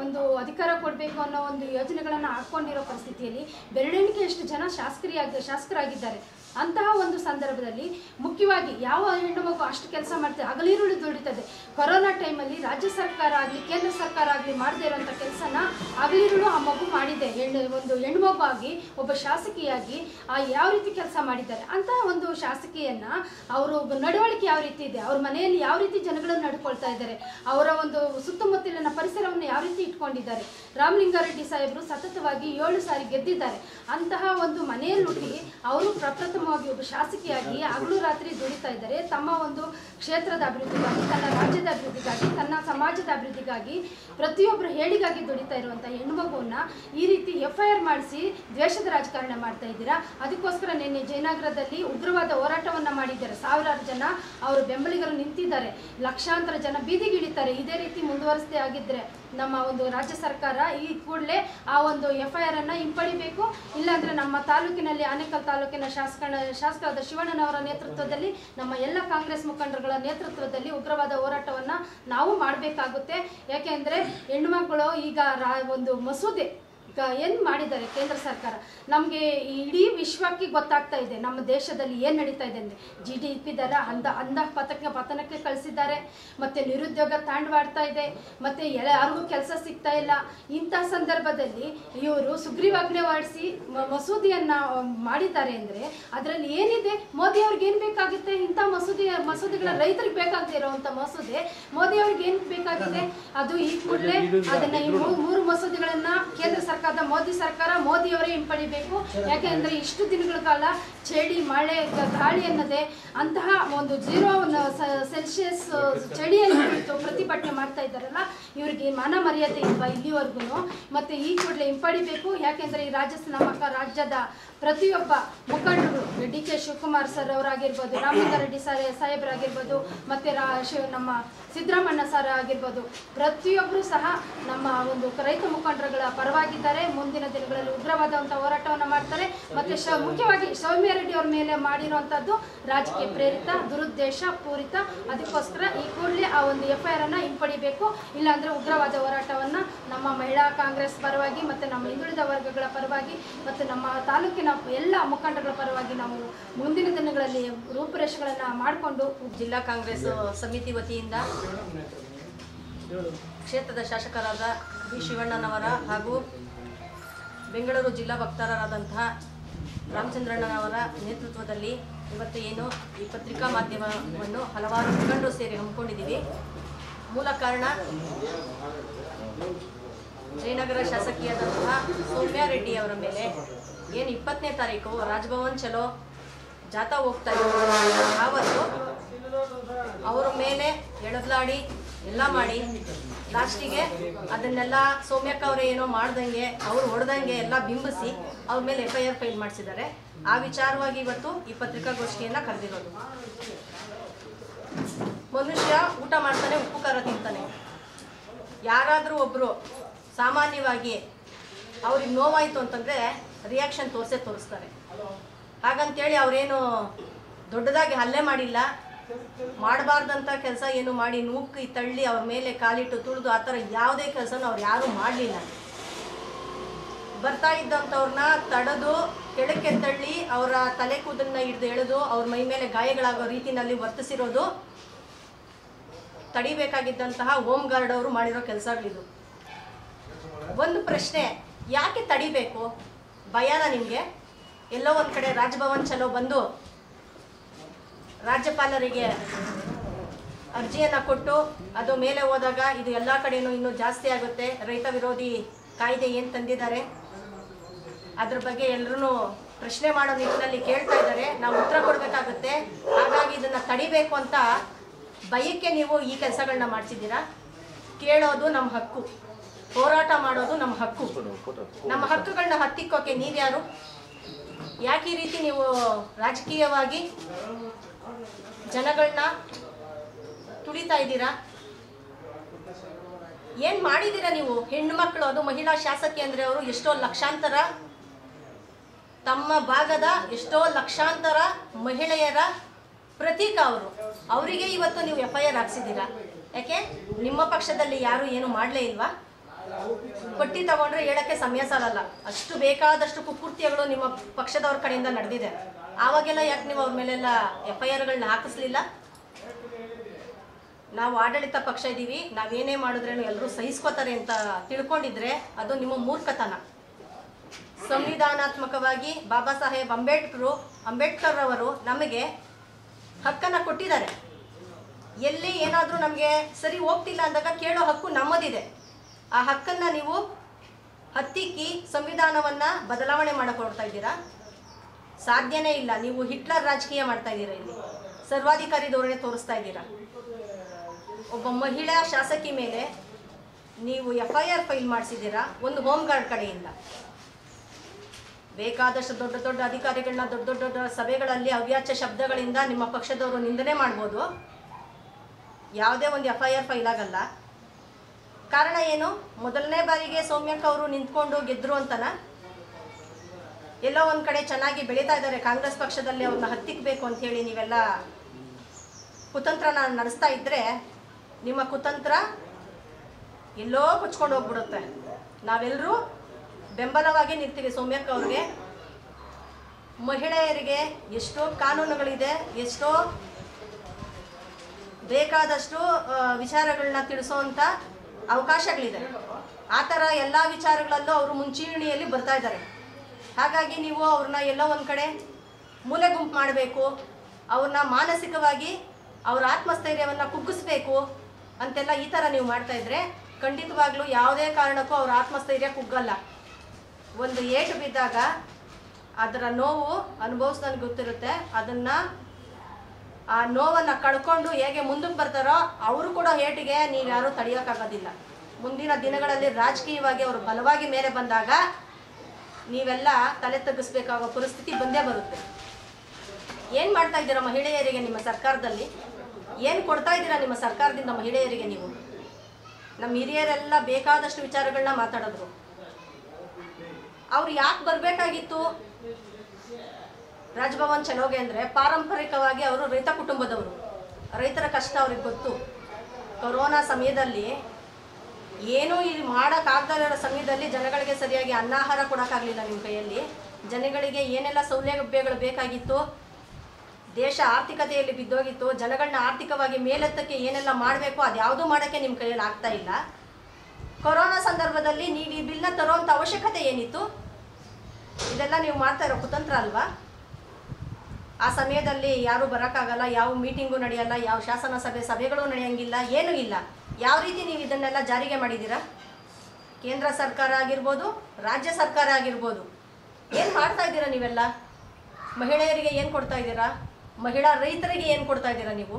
ಒಂದು ಅಧಿಕಾರ ಕೊಡಬೇಕು ಅನ್ನೋ ಒಂದು ಯೋಜನೆಗಳನ್ನು ಹಾಕ್ಕೊಂಡಿರೋ ಪರಿಸ್ಥಿತಿಯಲ್ಲಿ ಬೆರಳೆಣಿಕೆಯಷ್ಟು ಜನ ಶಾಸಕರಿಯಾಗಿ ಶಾಸಕರಾಗಿದ್ದಾರೆ ಅಂತಹ ಒಂದು ಸಂದರ್ಭದಲ್ಲಿ ಮುಖ್ಯವಾಗಿ ಯಾವ ಹೆಣ್ಣು ಮಗು ಅಷ್ಟು ಕೆಲಸ ಮಾಡ್ತಾರೆ ಹಗಲಿರುಳು ದುಡಿತದೆ ಕೊರೋನಾ ಟೈಮಲ್ಲಿ ರಾಜ್ಯ ಸರ್ಕಾರ ಆಗಲಿ ಕೇಂದ್ರ ಸರ್ಕಾರ ಆಗಲಿ ಮಾಡದೇ ಇರೋಂಥ ಕೆಲಸನ ಹಗಲಿರುಳು ಆ ಮಗು ಮಾಡಿದೆ ಹೆಣ್ಣು ಒಂದು ಹೆಣ್ಣು ಮಗು ಆಗಿ ಒಬ್ಬ ಶಾಸಕಿಯಾಗಿ ಆ ಯಾವ ರೀತಿ ಕೆಲಸ ಮಾಡಿದ್ದಾರೆ ಅಂತಹ ಒಂದು ಶಾಸಕಿಯನ್ನ ಅವರು ನಡವಳಿಕೆ ಯಾವ ರೀತಿ ಇದೆ ಅವ್ರ ಮನೆಯಲ್ಲಿ ಯಾವ ರೀತಿ ಜನಗಳನ್ನು ನಡ್ಕೊಳ್ತಾ ಇದ್ದಾರೆ ಅವರ ಒಂದು ಸುತ್ತಮುತ್ತಲಿನ ಪರಿಸರವನ್ನು ಯಾವ ರೀತಿ ಇಟ್ಕೊಂಡಿದ್ದಾರೆ ರಾಮಲಿಂಗಾರೆಡ್ಡಿ ಸಾಹೇಬರು ಸತತವಾಗಿ ಏಳು ಸಾರಿ ಗೆದ್ದಿದ್ದಾರೆ ಅಂತಹ ಒಂದು ಮನೆಯಲ್ಲಿ ಹುಟ್ಟಿ ಅವರು ಪ್ರಪ್ರಥಮವಾಗಿ ಒಬ್ಬ ಶಾಸಕಿಯಾಗಿ ಹಗಲು ರಾತ್ರಿ ದುಡಿತಾ ಇದ್ದಾರೆ ತಮ್ಮ ಒಂದು ಕ್ಷೇತ್ರದ ಅಭಿವೃದ್ಧಿಗಾಗಿ ತನ್ನ ರಾಜ್ಯದ ಅಭಿವೃದ್ಧಿಗಾಗಿ ತನ್ನ ಸಮಾಜದ ಅಭಿವೃದ್ಧಿಗಾಗಿ ಪ್ರತಿಯೊಬ್ಬರ ಹೇಳಿಗಾಗಿ ದುಡಿತಾ ಇರುವಂಥ ಹೆಣ್ಮಗುವನ್ನ ಈ ರೀತಿ ಎಫ್ ಐ ಆರ್ ಮಾಡಿಸಿ ದ್ವೇಷದ ರಾಜಕಾರಣ ಮಾಡ್ತಾ ಇದ್ದೀರಾ ಅದಕ್ಕೋಸ್ಕರ ನಿನ್ನೆ ಜಯನಗರದಲ್ಲಿ ಉಗ್ರವಾದ ಹೋರಾಟವನ್ನ ಮಾಡಿದ್ದಾರೆ ಸಾವಿರಾರು ಜನ ಅವರ ಬೆಂಬಲಿಗರು ನಿಂತಿದ್ದಾರೆ ಲಕ್ಷಾಂತರ ಜನ ಬೀದಿಗಿಳಿತಾರೆ ಇದೇ ರೀತಿ ಮುಂದುವರಿಸದೆ ಆಗಿದ್ರೆ ನಮ್ಮ ಒಂದು ರಾಜ್ಯ ಸರ್ಕಾರ ಈ ಕೂಡಲೇ ಆ ಒಂದು ಎಫ್ ಐ ಆರ್ ಅನ್ನ ಹಿಂಪಡಿಬೇಕು ಇಲ್ಲಾಂದ್ರೆ ನಮ್ಮ ತಾಲೂಕಿನಲ್ಲಿ ಆನೇಕಲ್ ತಾಲೂಕಿನ ಶಾಸಕ ಶಾಸಕರಾದ ಶಿವಣ್ಣನವರ ನೇತೃತ್ವದಲ್ಲಿ ನಮ್ಮ ಎಲ್ಲ ಕಾಂಗ್ರೆಸ್ ಮುಖಂಡರುಗಳ ನೇತೃತ್ವದಲ್ಲಿ ಉಗ್ರವಾದ ಹೋರಾಟವನ್ನ ನಾವು ಮಾಡಬೇಕಾಗುತ್ತೆ ಯಾಕೆಂದ್ರೆ ಹೆಣ್ಣುಮಕ್ಕಳು ಈಗ ರಾ ಒಂದು ಮಸೂದೆ ಈಗ ಏನು ಮಾಡಿದ್ದಾರೆ ಕೇಂದ್ರ ಸರ್ಕಾರ ನಮಗೆ ಇಡೀ ವಿಶ್ವಕ್ಕೆ ಗೊತ್ತಾಗ್ತಾ ಇದೆ ನಮ್ಮ ದೇಶದಲ್ಲಿ ಏನು ನಡೀತಾ ಇದೆ ಅಂದರೆ ಜಿ ಡಿ ಪಿ ದರ ಅಂದ ಅಂದ ಪತಕ ಪತನಕ್ಕೆ ಕಳಿಸಿದ್ದಾರೆ ಮತ್ತು ನಿರುದ್ಯೋಗ ತಾಂಡವಾಡ್ತಾ ಇದೆ ಮತ್ತು ಯಾರಿಗೂ ಕೆಲಸ ಸಿಗ್ತಾ ಇಲ್ಲ ಇಂಥ ಸಂದರ್ಭದಲ್ಲಿ ಇವರು ಸುಗ್ರೀವಾಜ್ಞೆ ಹೊರಡಿಸಿ ಮಸೂದೆಯನ್ನು ಮಾಡಿದ್ದಾರೆ ಅಂದರೆ ಅದರಲ್ಲಿ ಏನಿದೆ ಮೋದಿ ಅವ್ರಿಗೆ ಏನು ಬೇಕಾಗುತ್ತೆ ಇಂಥ ಮಸೂದೆ ಮಸೂದೆಗಳ ರೈತರಿಗೆ ಬೇಕಾಗದೇ ಇರುವಂಥ ಮಸೂದೆ ಮೋದಿ ಅವ್ರಿಗೆ ಏನು ಬೇಕಾಗಿದೆ ಅದು ಈ ಕೂಡಲೇ ಅದನ್ನ ಈ ಮೂ- ಮೂರು ಮಸೂದೆಗಳನ್ನ ಕೇಂದ್ರ ಸರ್ಕಾರದ ಮೋದಿ ಸರ್ಕಾರ ಮೋದಿ ಅವರೇ ಹಿಂಪಡಿಬೇಕು ಯಾಕೆಂದ್ರೆ ಇಷ್ಟು ದಿನಗಳ ಕಾಲ ಚಳಿ ಮಳೆ ಗ- ಗಾಳಿ ಅನ್ನದೆ ಅಂತಹ ಒಂದು ಜೀರೋ ಸೆಲ್ಸಿಯಸ್ ಚಳಿಯಲ್ಲಿ ಕುಳಿತು ಪ್ರತಿಭಟನೆ ಮಾಡ್ತಾ ಇದ್ದಾರಲ್ಲ ಇವರಿಗೆ ಮಾನ ಮರ್ಯಾದೆ ಇಲ್ವಾ ಇಲ್ಲಿವರೆಗೂ ಮತ್ತೆ ಈ ಕೂಡಲೇ ಹಿಂಪಡಿಬೇಕು ಯಾಕೆಂದ್ರೆ ಈ ರಾಜ್ಯ ನಮ್ಮ ಕ- ರಾಜ್ಯದ ಪ್ರತಿಯೊಬ್ಬ ಮುಖಂಡರು ಡಿ ಕೆ ಶಿವಕುಮಾರ್ ಸರ್ ಅವರಾಗಿರ್ಬೋದು ರಾಮಲಿಂಗಾರೆಡ್ಡಿ ಸರ್ ಸಾಹೇಬರಾಗಿರ್ಬೋದು ಮತ್ತೆ ರಾ ಶಿವ ನಮ್ಮ ಸಿದ್ದರಾಮಣ್ಣ ಸರ್ ಆಗಿರ್ಬೋದು ಪ್ರತಿಯೊಬ್ಬರು ಸಹ ನಮ್ಮ ಒಂದು ರೈತ ಮುಖಂಡರುಗಳ ಪರವಾಗಿದ್ದಾರೆ ಮುಂದಿನ ದಿನಗಳಲ್ಲಿ ಉಗ್ರವಾದಂಥ ಹೋರಾಟವನ್ನು ಮಾಡ್ತಾರೆ ಮತ್ತೆ ಶ ಮುಖ್ಯವಾಗಿ ಸೌಮ್ಯ ರೆಡ್ಡಿ ಅವ್ರ ಮೇಲೆ ಮಾಡಿರುವಂಥದ್ದು ರಾಜಕೀಯ ಪ್ರೇರಿತ ದುರುದ್ದೇಶ ಪೂರಿತ ಅದಕ್ಕೋಸ್ಕರ ಈ ಕೂಡಲೇ ಆ ಒಂದು ಎಫ್ ಐ ಆರ್ ಅನ್ನ ಹಿಂಪಡಿಬೇಕು ಇಲ್ಲಾಂದ್ರೆ ಉಗ್ರವಾದ ಹೋರಾಟವನ್ನ ನಮ್ಮ ಮಹಿಳಾ ಕಾಂಗ್ರೆಸ್ ಪರವಾಗಿ ಮತ್ತೆ ನಮ್ಮ ಹಿಂದುಳಿದ ವರ್ಗಗಳ ಪರವಾಗಿ ಮತ್ತು ನಮ್ಮ ತಾಲೂಕಿನ ಎಲ್ಲ ಮುಖಂಡಗಳ ಪರವಾಗಿ ನಾವು ಮುಂದಿನ ದಿನಗಳಲ್ಲಿ ರೂಪುರೇಷೆಗಳನ್ನು ಮಾಡಿಕೊಂಡು ಜಿಲ್ಲಾ ಕಾಂಗ್ರೆಸ್ ಸಮಿತಿ ವತಿಯಿಂದ ಕ್ಷೇತ್ರದ ಶಾಸಕರಾದ ಬಿ ಶಿವಣ್ಣನವರ ಹಾಗೂ ಬೆಂಗಳೂರು ಜಿಲ್ಲಾ ವಕ್ತಾರರಾದಂತಹ ರಾಮಚಂದ್ರಣ್ಣನವರ ನೇತೃತ್ವದಲ್ಲಿ ಇವತ್ತು ಏನು ಈ ಪತ್ರಿಕಾ ಮಾಧ್ಯಮವನ್ನು ಹಲವಾರು ಮುಖಂಡರು ಸೇರಿ ಹಮ್ಮಿಕೊಂಡಿದ್ದೀವಿ ಮೂಲ ಕಾರಣ ಜಯನಗರ ಶಾಸಕಿಯಾದಂತಹ ಸೌಮ್ಯ ರೆಡ್ಡಿ ಅವರ ಮೇಲೆ ಏನು ಇಪ್ಪತ್ತನೇ ತಾರೀಕು ರಾಜಭವನ್ ಚಲೋ ಜಾಥಾ ಹೋಗ್ತಾ ಇದ್ರು ಆವತ್ತು ಅವರ ಮೇಲೆ ಎಳೆದಾಡಿ ಎಲ್ಲ ಮಾಡಿ ಲಾಸ್ಟಿಗೆ ಅದನ್ನೆಲ್ಲ ಸೌಮ್ಯಕ್ಕ ಅವರೇ ಏನೋ ಮಾಡ್ದಂಗೆ ಅವ್ರು ಹೊಡೆದಂಗೆ ಎಲ್ಲ ಬಿಂಬಿಸಿ ಅವ್ರ ಮೇಲೆ ಎಫ್ ಐ ಆರ್ ಫೈಲ್ ಮಾಡಿಸಿದ್ದಾರೆ ಆ ವಿಚಾರವಾಗಿ ಇವತ್ತು ಈ ಪತ್ರಿಕಾಗೋಷ್ಠಿಯನ್ನು ಕರೆದಿರೋದು ಮನುಷ್ಯ ಊಟ ಮಾಡ್ತಾನೆ ಉಪ್ಪು ಖಾರ ತಿಂತಾನೆ ಯಾರಾದರೂ ಒಬ್ಬರು ಸಾಮಾನ್ಯವಾಗಿ ಅವ್ರಿಗೆ ನೋವಾಯಿತು ಅಂತಂದರೆ ರಿಯಾಕ್ಷನ್ ತೋರಿಸೇ ತೋರಿಸ್ತಾರೆ ಹಾಗಂತೇಳಿ ಅವರೇನು ದೊಡ್ಡದಾಗಿ ಹಲ್ಲೆ ಮಾಡಿಲ್ಲ ಮಾಡಬಾರ್ದಂಥ ಕೆಲಸ ಏನು ಮಾಡಿ ನೂಕಿ ತಳ್ಳಿ ಅವ್ರ ಮೇಲೆ ಕಾಲಿಟ್ಟು ತುಳಿದು ಆ ಥರ ಯಾವುದೇ ಕೆಲಸನೂ ಅವ್ರು ಯಾರೂ ಮಾಡಲಿಲ್ಲ ಬರ್ತಾ ಇದ್ದಂಥವ್ರನ್ನ ತಡೆದು ಕೆಳಕ್ಕೆ ತಳ್ಳಿ ಅವರ ತಲೆ ಕೂದಲನ್ನ ಹಿಡಿದು ಎಳೆದು ಅವ್ರ ಮೈ ಮೇಲೆ ಗಾಯಗಳಾಗೋ ರೀತಿನಲ್ಲಿ ವರ್ತಿಸಿರೋದು ತಡಿಬೇಕಾಗಿದ್ದಂತಹ ಹೋಮ್ ಗಾರ್ಡ್ ಅವರು ಮಾಡಿರೋ ಕೆಲಸಗಳಿದು ಒಂದು ಪ್ರಶ್ನೆ ಯಾಕೆ ತಡಿಬೇಕು ಭಯನ ನಿಮಗೆ ಎಲ್ಲೋ ಒಂದು ಕಡೆ ರಾಜಭವನ್ ಚಲೋ ಬಂದು ರಾಜ್ಯಪಾಲರಿಗೆ ಅರ್ಜಿಯನ್ನು ಕೊಟ್ಟು ಅದು ಮೇಲೆ ಹೋದಾಗ ಇದು ಎಲ್ಲ ಕಡೆನೂ ಇನ್ನೂ ಜಾಸ್ತಿ ಆಗುತ್ತೆ ರೈತ ವಿರೋಧಿ ಕಾಯ್ದೆ ಏನು ತಂದಿದ್ದಾರೆ ಅದ್ರ ಬಗ್ಗೆ ಎಲ್ಲರೂ ಪ್ರಶ್ನೆ ಮಾಡೋ ನಿಟ್ಟಿನಲ್ಲಿ ಕೇಳ್ತಾ ಇದ್ದಾರೆ ನಾವು ಉತ್ತರ ಕೊಡಬೇಕಾಗುತ್ತೆ ಹಾಗಾಗಿ ಇದನ್ನು ತಡಿಬೇಕು ಅಂತ ಭಯಕ್ಕೆ ನೀವು ಈ ಕೆಲಸಗಳನ್ನ ಮಾಡ್ತಿದ್ದೀರಾ ಕೇಳೋದು ನಮ್ಮ ಹಕ್ಕು ಹೋರಾಟ ಮಾಡೋದು ನಮ್ಮ ಹಕ್ಕು ನಮ್ಮ ಹಕ್ಕುಗಳನ್ನ ಹತ್ತಿಕ್ಕೋಕೆ ನೀವ್ಯಾರು ಯಾಕೆ ಈ ರೀತಿ ನೀವು ರಾಜಕೀಯವಾಗಿ ಜನಗಳನ್ನ ತುಳಿತಾ ಇದ್ದೀರಾ ಏನು ಮಾಡಿದ್ದೀರಾ ನೀವು ಹೆಣ್ಣು ಮಕ್ಕಳು ಅದು ಮಹಿಳಾ ಶಾಸಕಿ ಅಂದರೆ ಅವರು ಎಷ್ಟೋ ಲಕ್ಷಾಂತರ ತಮ್ಮ ಭಾಗದ ಎಷ್ಟೋ ಲಕ್ಷಾಂತರ ಮಹಿಳೆಯರ ಪ್ರತೀಕ ಅವರು ಅವರಿಗೆ ಇವತ್ತು ನೀವು ಎಫ್ ಐ ಆರ್ ಹಾಕ್ಸಿದ್ದೀರಾ ಯಾಕೆ ನಿಮ್ಮ ಪಕ್ಷದಲ್ಲಿ ಯಾರು ಏನು ಮಾಡಲೇ ಇಲ್ವಾ ಪಟ್ಟಿ ತಗೊಂಡ್ರೆ ಹೇಳಕ್ಕೆ ಸಮಯ ಸಾಲಲ್ಲ ಅಷ್ಟು ಬೇಕಾದಷ್ಟು ಕುಕೃತ್ಯಗಳು ನಿಮ್ಮ ಪಕ್ಷದವ್ರ ಕಡೆಯಿಂದ ನಡೆದಿದೆ ಆವಾಗೆಲ್ಲ ಯಾಕೆ ನೀವು ಅವ್ರ ಮೇಲೆಲ್ಲ ಎಫ್ ಐ ಆರ್ಗಳನ್ನ ಹಾಕಿಸ್ಲಿಲ್ಲ ನಾವು ಆಡಳಿತ ಪಕ್ಷ ಇದ್ದೀವಿ ನಾವೇನೇ ಮಾಡಿದ್ರೇನು ಎಲ್ಲರೂ ಸಹಿಸ್ಕೋತಾರೆ ಅಂತ ತಿಳ್ಕೊಂಡಿದ್ರೆ ಅದು ನಿಮ್ಮ ಮೂರ್ಖತನ ಸಂವಿಧಾನಾತ್ಮಕವಾಗಿ ಬಾಬಾ ಸಾಹೇಬ್ ಅಂಬೇಡ್ಕರು ಅಂಬೇಡ್ಕರ್ ಅವರು ನಮಗೆ ಹಕ್ಕನ್ನು ಕೊಟ್ಟಿದ್ದಾರೆ ಎಲ್ಲಿ ಏನಾದರೂ ನಮಗೆ ಸರಿ ಹೋಗ್ತಿಲ್ಲ ಅಂದಾಗ ಕೇಳೋ ಹಕ್ಕು ನಮ್ಮದಿದೆ ಆ ಹಕ್ಕನ್ನು ನೀವು ಹತ್ತಿಕ್ಕಿ ಸಂವಿಧಾನವನ್ನು ಬದಲಾವಣೆ ಮಾಡಕ್ಕೆ ಹೊರಡ್ತಾ ಇದ್ದೀರಾ ಸಾಧ್ಯನೇ ಇಲ್ಲ ನೀವು ಹಿಟ್ಲರ್ ರಾಜಕೀಯ ಮಾಡ್ತಾ ಇದ್ದೀರಾ ಇಲ್ಲಿ ಸರ್ವಾಧಿಕಾರಿ ಧೋರಣೆ ತೋರಿಸ್ತಾ ಇದ್ದೀರಾ ಒಬ್ಬ ಮಹಿಳಾ ಶಾಸಕಿ ಮೇಲೆ ನೀವು ಎಫ್ ಐ ಆರ್ ಫೈಲ್ ಮಾಡಿಸಿದ್ದೀರಾ ಒಂದು ಹೋಮ್ ಗಾರ್ಡ್ ಕಡೆಯಿಂದ ಬೇಕಾದಷ್ಟು ದೊಡ್ಡ ದೊಡ್ಡ ಅಧಿಕಾರಿಗಳನ್ನ ದೊಡ್ಡ ದೊಡ್ಡ ದೊಡ್ಡ ಸಭೆಗಳಲ್ಲಿ ಅವ್ಯಾಚ್ಯ ಶಬ್ದಗಳಿಂದ ನಿಮ್ಮ ಪಕ್ಷದವರು ನಿಂದನೆ ಮಾಡ್ಬೋದು ಯಾವುದೇ ಒಂದು ಎಫ್ ಐ ಆರ್ ಫೈಲ್ ಆಗಲ್ಲ ಕಾರಣ ಏನು ಮೊದಲನೇ ಬಾರಿಗೆ ಸೌಮ್ಯಕ್ಕ ಅವರು ನಿಂತ್ಕೊಂಡು ಗೆದ್ರು ಅಂತನ ಎಲ್ಲೋ ಒಂದು ಕಡೆ ಚೆನ್ನಾಗಿ ಬೆಳೀತಾ ಇದ್ದಾರೆ ಕಾಂಗ್ರೆಸ್ ಪಕ್ಷದಲ್ಲಿ ಅವ್ರನ್ನ ಹತ್ತಿಕ್ಬೇಕು ಅಂತ ಹೇಳಿ ನೀವೆಲ್ಲ ಕುತಂತ್ರನ ನಡೆಸ್ತಾ ಇದ್ದರೆ ನಿಮ್ಮ ಕುತಂತ್ರ ಎಲ್ಲೋ ಕೊಚ್ಕೊಂಡು ಹೋಗ್ಬಿಡುತ್ತೆ ನಾವೆಲ್ಲರೂ ಬೆಂಬಲವಾಗಿ ನಿಲ್ತೀವಿ ಸೌಮ್ಯಕ್ಕ ಅವ್ರಿಗೆ ಮಹಿಳೆಯರಿಗೆ ಎಷ್ಟೋ ಕಾನೂನುಗಳಿದೆ ಎಷ್ಟೋ ಬೇಕಾದಷ್ಟು ಆ, ವಿಚಾರಗಳನ್ನ ತಿಳಿಸೋವಂಥ ಅವಕಾಶಗಳಿದೆ ಆ ಥರ ಎಲ್ಲ ವಿಚಾರಗಳಲ್ಲೂ ಅವರು ಮುಂಚೂಣಿಯಲ್ಲಿ ಬರ್ತಾ ಇದ್ದಾರೆ ಹಾಗಾಗಿ ನೀವು ಅವ್ರನ್ನ ಎಲ್ಲೋ ಒಂದು ಕಡೆ ಮೂಲೆ ಗುಂಪು ಮಾಡಬೇಕು ಅವ್ರನ್ನ ಮಾನಸಿಕವಾಗಿ ಅವ್ರ ಆತ್ಮಸ್ಥೈರ್ಯವನ್ನು ಕುಗ್ಗಿಸ್ಬೇಕು ಅಂತೆಲ್ಲ ಈ ಥರ ನೀವು ಮಾಡ್ತಾ ಇದ್ರೆ ಖಂಡಿತವಾಗ್ಲೂ ಯಾವುದೇ ಕಾರಣಕ್ಕೂ ಅವ್ರ ಆತ್ಮಸ್ಥೈರ್ಯ ಕುಗ್ಗಲ್ಲ ಒಂದು ಏಟು ಬಿದ್ದಾಗ ಅದರ ನೋವು ಅನುಭವಿಸ್ದಂಗೆ ಗೊತ್ತಿರುತ್ತೆ ಅದನ್ನು ಆ ನೋವನ್ನು ಕಳ್ಕೊಂಡು ಹೇಗೆ ಮುಂದಕ್ಕೆ ಬರ್ತಾರೋ ಅವರು ಕೂಡ ಏಟಿಗೆ ನೀವು ಯಾರೂ ತಡೆಯೋಕ್ಕಾಗೋದಿಲ್ಲ ಮುಂದಿನ ದಿನಗಳಲ್ಲಿ ರಾಜಕೀಯವಾಗಿ ಅವರು ಬಲವಾಗಿ ಮೇಲೆ ಬಂದಾಗ ನೀವೆಲ್ಲ ತಲೆ ತಗ್ಗಿಸ್ಬೇಕಾಗೋ ಪರಿಸ್ಥಿತಿ ಬಂದೇ ಬರುತ್ತೆ ಏನು ಮಾಡ್ತಾ ಇದ್ದೀರಾ ಮಹಿಳೆಯರಿಗೆ ನಿಮ್ಮ ಸರ್ಕಾರದಲ್ಲಿ ಏನು ಕೊಡ್ತಾ ಇದ್ದೀರಾ ನಿಮ್ಮ ಸರ್ಕಾರದಿಂದ ಮಹಿಳೆಯರಿಗೆ ನೀವು ನಮ್ಮ ಹಿರಿಯರೆಲ್ಲ ಬೇಕಾದಷ್ಟು ವಿಚಾರಗಳನ್ನ ಮಾತಾಡಿದ್ರು ಅವ್ರು ಯಾಕೆ ಬರಬೇಕಾಗಿತ್ತು ರಾಜಭವನ್ ಚಲೋಗೆ ಅಂದರೆ ಪಾರಂಪರಿಕವಾಗಿ ಅವರು ರೈತ ಕುಟುಂಬದವರು ರೈತರ ಕಷ್ಟ ಅವ್ರಿಗೆ ಗೊತ್ತು ಕೊರೋನಾ ಸಮಯದಲ್ಲಿ ಏನೂ ಇಲ್ಲಿ ಮಾಡೋಕ್ಕಾಗದೇ ಇರೋ ಸಮಯದಲ್ಲಿ ಜನಗಳಿಗೆ ಸರಿಯಾಗಿ ಅನ್ನಾಹಾರ ಕೊಡೋಕ್ಕಾಗಲಿಲ್ಲ ನಿಮ್ಮ ಕೈಯಲ್ಲಿ ಜನಗಳಿಗೆ ಏನೆಲ್ಲ ಸೌಲಭ್ಯಗಳು ಬೇಕಾಗಿತ್ತು ದೇಶ ಆರ್ಥಿಕತೆಯಲ್ಲಿ ಬಿದ್ದೋಗಿತ್ತು ಜನಗಳನ್ನ ಆರ್ಥಿಕವಾಗಿ ಮೇಲೆತ್ತಕ್ಕೆ ಏನೆಲ್ಲ ಮಾಡಬೇಕು ಅದ್ಯಾವುದೂ ಮಾಡೋಕ್ಕೆ ನಿಮ್ಮ ಕೈಯಲ್ಲಿ ಆಗ್ತಾ ಇಲ್ಲ ಕೊರೋನಾ ಸಂದರ್ಭದಲ್ಲಿ ನೀವು ಈ ಬಿಲ್ನ ತರೋಂಥ ಅವಶ್ಯಕತೆ ಏನಿತ್ತು ಇದೆಲ್ಲ ನೀವು ಮಾಡ್ತಾ ಇರೋ ಕುತಂತ್ರ ಅಲ್ವಾ ಆ ಸಮಯದಲ್ಲಿ ಯಾರೂ ಬರೋಕ್ಕಾಗಲ್ಲ ಯಾವ ಮೀಟಿಂಗು ನಡೆಯಲ್ಲ ಯಾವ ಶಾಸನ ಸಭೆ ಸಭೆಗಳು ನಡೆಯಂಗಿಲ್ಲ ಏನೂ ಇಲ್ಲ ಯಾವ ರೀತಿ ನೀವು ಇದನ್ನೆಲ್ಲ ಜಾರಿಗೆ ಮಾಡಿದ್ದೀರಾ ಕೇಂದ್ರ ಸರ್ಕಾರ ಆಗಿರ್ಬೋದು ರಾಜ್ಯ ಸರ್ಕಾರ ಆಗಿರ್ಬೋದು ಏನು ಮಾಡ್ತಾ ಇದ್ದೀರಾ ನೀವೆಲ್ಲ ಮಹಿಳೆಯರಿಗೆ ಏನು ಕೊಡ್ತಾ ಇದ್ದೀರಾ ಮಹಿಳಾ ರೈತರಿಗೆ ಏನು ಕೊಡ್ತಾ ಇದ್ದೀರಾ ನೀವು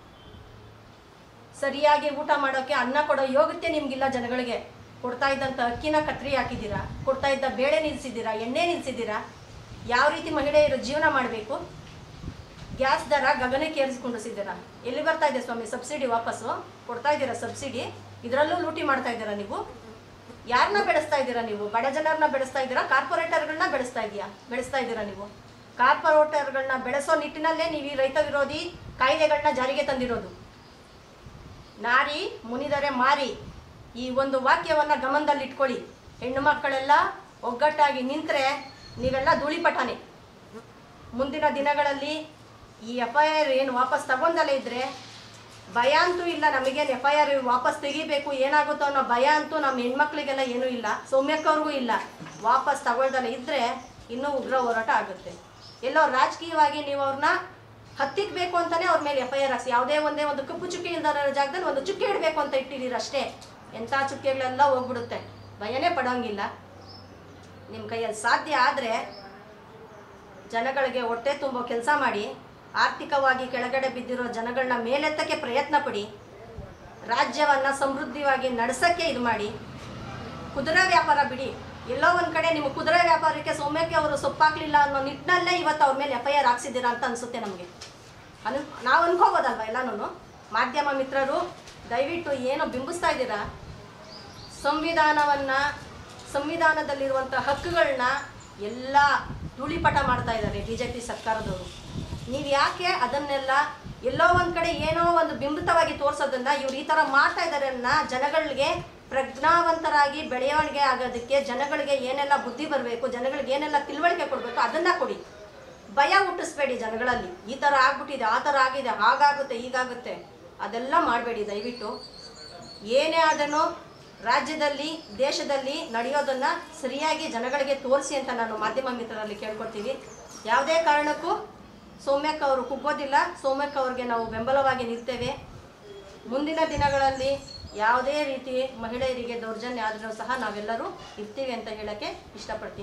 ಸರಿಯಾಗಿ ಊಟ ಮಾಡೋಕ್ಕೆ ಅನ್ನ ಕೊಡೋ ಯೋಗ್ಯತೆ ನಿಮಗಿಲ್ಲ ಜನಗಳಿಗೆ ಕೊಡ್ತಾ ಇದ್ದಂಥ ಅಕ್ಕಿನ ಕತ್ರಿ ಹಾಕಿದ್ದೀರಾ ಕೊಡ್ತಾ ಇದ್ದ ಬೇಳೆ ನಿಲ್ಲಿಸಿದ್ದೀರಾ ಎಣ್ಣೆ ನಿಲ್ಲಿಸಿದ್ದೀರಾ ಯಾವ ರೀತಿ ಮಹಿಳೆಯರು ಜೀವನ ಮಾಡಬೇಕು ಗ್ಯಾಸ್ ದರ ಗಗನಕ್ಕೆ ಏರಿಸಿಕೊಂಡಿಸಿದ್ದೀರಾ ಎಲ್ಲಿ ಬರ್ತಾ ಇದೆ ಸ್ವಾಮಿ ಸಬ್ಸಿಡಿ ವಾಪಸ್ಸು ಕೊಡ್ತಾ ಇದ್ದೀರಾ ಸಬ್ಸಿಡಿ ಇದರಲ್ಲೂ ಲೂಟಿ ಮಾಡ್ತಾ ಇದ್ದೀರಾ ನೀವು ಯಾರನ್ನ ಬೆಳೆಸ್ತಾ ಇದ್ದೀರಾ ನೀವು ಬಡ ಜನರನ್ನ ಬೆಳೆಸ್ತಾ ಇದ್ದೀರಾ ಕಾರ್ಪೊರೇಟರ್ಗಳನ್ನ ಬೆಳೆಸ್ತಾ ಇದೆಯಾ ಬೆಳೆಸ್ತಾ ಇದ್ದೀರಾ ನೀವು ಕಾರ್ಪೊರೇಟರ್ಗಳನ್ನ ಬೆಳೆಸೋ ನಿಟ್ಟಿನಲ್ಲೇ ನೀವು ಈ ರೈತ ವಿರೋಧಿ ಕಾಯ್ದೆಗಳನ್ನ ಜಾರಿಗೆ ತಂದಿರೋದು ನಾರಿ ಮುನಿದರೆ ಮಾರಿ ಈ ಒಂದು ವಾಕ್ಯವನ್ನು ಗಮನದಲ್ಲಿಟ್ಕೊಳ್ಳಿ ಹೆಣ್ಣು ಮಕ್ಕಳೆಲ್ಲ ಒಗ್ಗಟ್ಟಾಗಿ ನಿಂತರೆ ನೀವೆಲ್ಲ ಧೂಳಿಪಟಾನೆ ಮುಂದಿನ ದಿನಗಳಲ್ಲಿ ಈ ಎಫ್ ಐ ಆರ್ ಏನು ವಾಪಸ್ ತಗೊಂಡಲೇ ಇದ್ದರೆ ಭಯ ಅಂತೂ ಇಲ್ಲ ನಮಗೇನು ಎಫ್ ಐ ಆರ್ ವಾಪಸ್ ತೆಗಿಬೇಕು ಏನಾಗುತ್ತೋ ಅನ್ನೋ ಭಯ ಅಂತೂ ನಮ್ಮ ಹೆಣ್ಮಕ್ಳಿಗೆಲ್ಲ ಏನೂ ಇಲ್ಲ ಸೌಮ್ಯಕ್ಕವ್ರಿಗೂ ಇಲ್ಲ ವಾಪಸ್ ತಗೊಳ್ದಲೇ ಇದ್ದರೆ ಇನ್ನೂ ಉಗ್ರ ಹೋರಾಟ ಆಗುತ್ತೆ ಎಲ್ಲೋ ರಾಜಕೀಯವಾಗಿ ನೀವು ಅವ್ರನ್ನ ಹತ್ತಿಕ್ಬೇಕು ಅಂತಲೇ ಅವ್ರ ಮೇಲೆ ಎಫ್ ಐ ಆರ್ ಹಾಕ್ಸಿ ಯಾವುದೇ ಒಂದೇ ಒಂದು ಕಪ್ಪು ಚುಕ್ಕೆ ಇಲ್ದಾರ ಜಾಗದಲ್ಲಿ ಒಂದು ಚುಕ್ಕೆ ಇಡಬೇಕು ಅಂತ ಇಟ್ಟಿದ್ದೀರ ಅಷ್ಟೇ ಎಂಥ ಚುಕ್ಕೆಗಳೆಲ್ಲ ಹೋಗ್ಬಿಡುತ್ತೆ ಭಯನೇ ಪಡೋಂಗಿಲ್ಲ ನಿಮ್ಮ ಕೈಯಲ್ಲಿ ಸಾಧ್ಯ ಆದರೆ ಜನಗಳಿಗೆ ಹೊಟ್ಟೆ ತುಂಬೋ ಕೆಲಸ ಮಾಡಿ ಆರ್ಥಿಕವಾಗಿ ಕೆಳಗಡೆ ಬಿದ್ದಿರೋ ಜನಗಳನ್ನ ಮೇಲೆತ್ತಕ್ಕೆ ಪ್ರಯತ್ನ ಪಡಿ ರಾಜ್ಯವನ್ನು ಸಮೃದ್ಧಿವಾಗಿ ನಡೆಸೋಕ್ಕೆ ಇದು ಮಾಡಿ ಕುದುರೆ ವ್ಯಾಪಾರ ಬಿಡಿ ಎಲ್ಲೋ ಒಂದು ಕಡೆ ನಿಮ್ಮ ಕುದುರೆ ವ್ಯಾಪಾರಕ್ಕೆ ಸೌಮ್ಯಕ್ಕೆ ಅವರು ಸೊಪ್ಪಾಕ್ಲಿಲ್ಲ ಅನ್ನೋ ನಿಟ್ಟಿನಲ್ಲೇ ಇವತ್ತು ಅವ್ರ ಮೇಲೆ ಎಫ್ ಐ ಆರ್ ಹಾಕ್ಸಿದ್ದೀರಾ ಅಂತ ಅನಿಸುತ್ತೆ ನಮಗೆ ಅನ್ ನಾವು ಅನ್ಕೋಬೋದಲ್ವ ಎಲ್ಲನೂ ಮಾಧ್ಯಮ ಮಿತ್ರರು ದಯವಿಟ್ಟು ಏನೋ ಬಿಂಬಿಸ್ತಾ ಇದ್ದೀರಾ ಸಂವಿಧಾನವನ್ನು ಸಂವಿಧಾನದಲ್ಲಿರುವಂಥ ಹಕ್ಕುಗಳನ್ನ ಎಲ್ಲ ಧೂಳಿಪಟ ಮಾಡ್ತಾ ಇದ್ದಾರೆ ಬಿ ಜೆ ಪಿ ಸರ್ಕಾರದವರು ನೀವು ಯಾಕೆ ಅದನ್ನೆಲ್ಲ ಎಲ್ಲೋ ಒಂದು ಕಡೆ ಏನೋ ಒಂದು ಬಿಂಬಿತವಾಗಿ ತೋರಿಸೋದನ್ನ ಇವ್ರು ಈ ಥರ ಮಾಡ್ತಾ ಇದ್ದಾರೆ ಅನ್ನೋ ಜನಗಳಿಗೆ ಪ್ರಜ್ಞಾವಂತರಾಗಿ ಬೆಳವಣಿಗೆ ಆಗೋದಕ್ಕೆ ಜನಗಳಿಗೆ ಏನೆಲ್ಲ ಬುದ್ಧಿ ಬರಬೇಕು ಜನಗಳಿಗೆ ಏನೆಲ್ಲ ತಿಳುವಳಿಕೆ ಕೊಡಬೇಕು ಅದನ್ನ ಕೊಡಿ ಭಯ ಹುಟ್ಟಿಸ್ಬೇಡಿ ಜನಗಳಲ್ಲಿ ಈ ಥರ ಆಗ್ಬಿಟ್ಟಿದೆ ಆ ಥರ ಆಗಿದೆ ಹಾಗಾಗುತ್ತೆ ಹೀಗಾಗುತ್ತೆ ಅದೆಲ್ಲ ಮಾಡಬೇಡಿ ದಯವಿಟ್ಟು ಏನೇ ಆದನೋ ರಾಜ್ಯದಲ್ಲಿ ದೇಶದಲ್ಲಿ ನಡೆಯೋದನ್ನ ಸರಿಯಾಗಿ ಜನಗಳಿಗೆ ತೋರಿಸಿ ಅಂತ ನಾನು ಮಾಧ್ಯಮ ಮಿತ್ರರಲ್ಲಿ ಕೇಳ್ಕೊಡ್ತೀವಿ ಯಾವುದೇ ಕಾರಣಕ್ಕೂ ಸೌಮ್ಯಕ್ಕ ಅವರು ಕುಗ್ಗೋದಿಲ್ಲ ಸೌಮ್ಯಕ್ಕ ಅವ್ರಿಗೆ ನಾವು ಬೆಂಬಲವಾಗಿ ನಿಲ್ತೇವೆ ಮುಂದಿನ ದಿನಗಳಲ್ಲಿ ಯಾವುದೇ ರೀತಿ ಮಹಿಳೆಯರಿಗೆ ದೌರ್ಜನ್ಯ ಆದರೂ ಸಹ ನಾವೆಲ್ಲರೂ ಇರ್ತೀವಿ ಅಂತ ಹೇಳಕ್ಕೆ ಇಷ್ಟಪಡ್ತೀನಿ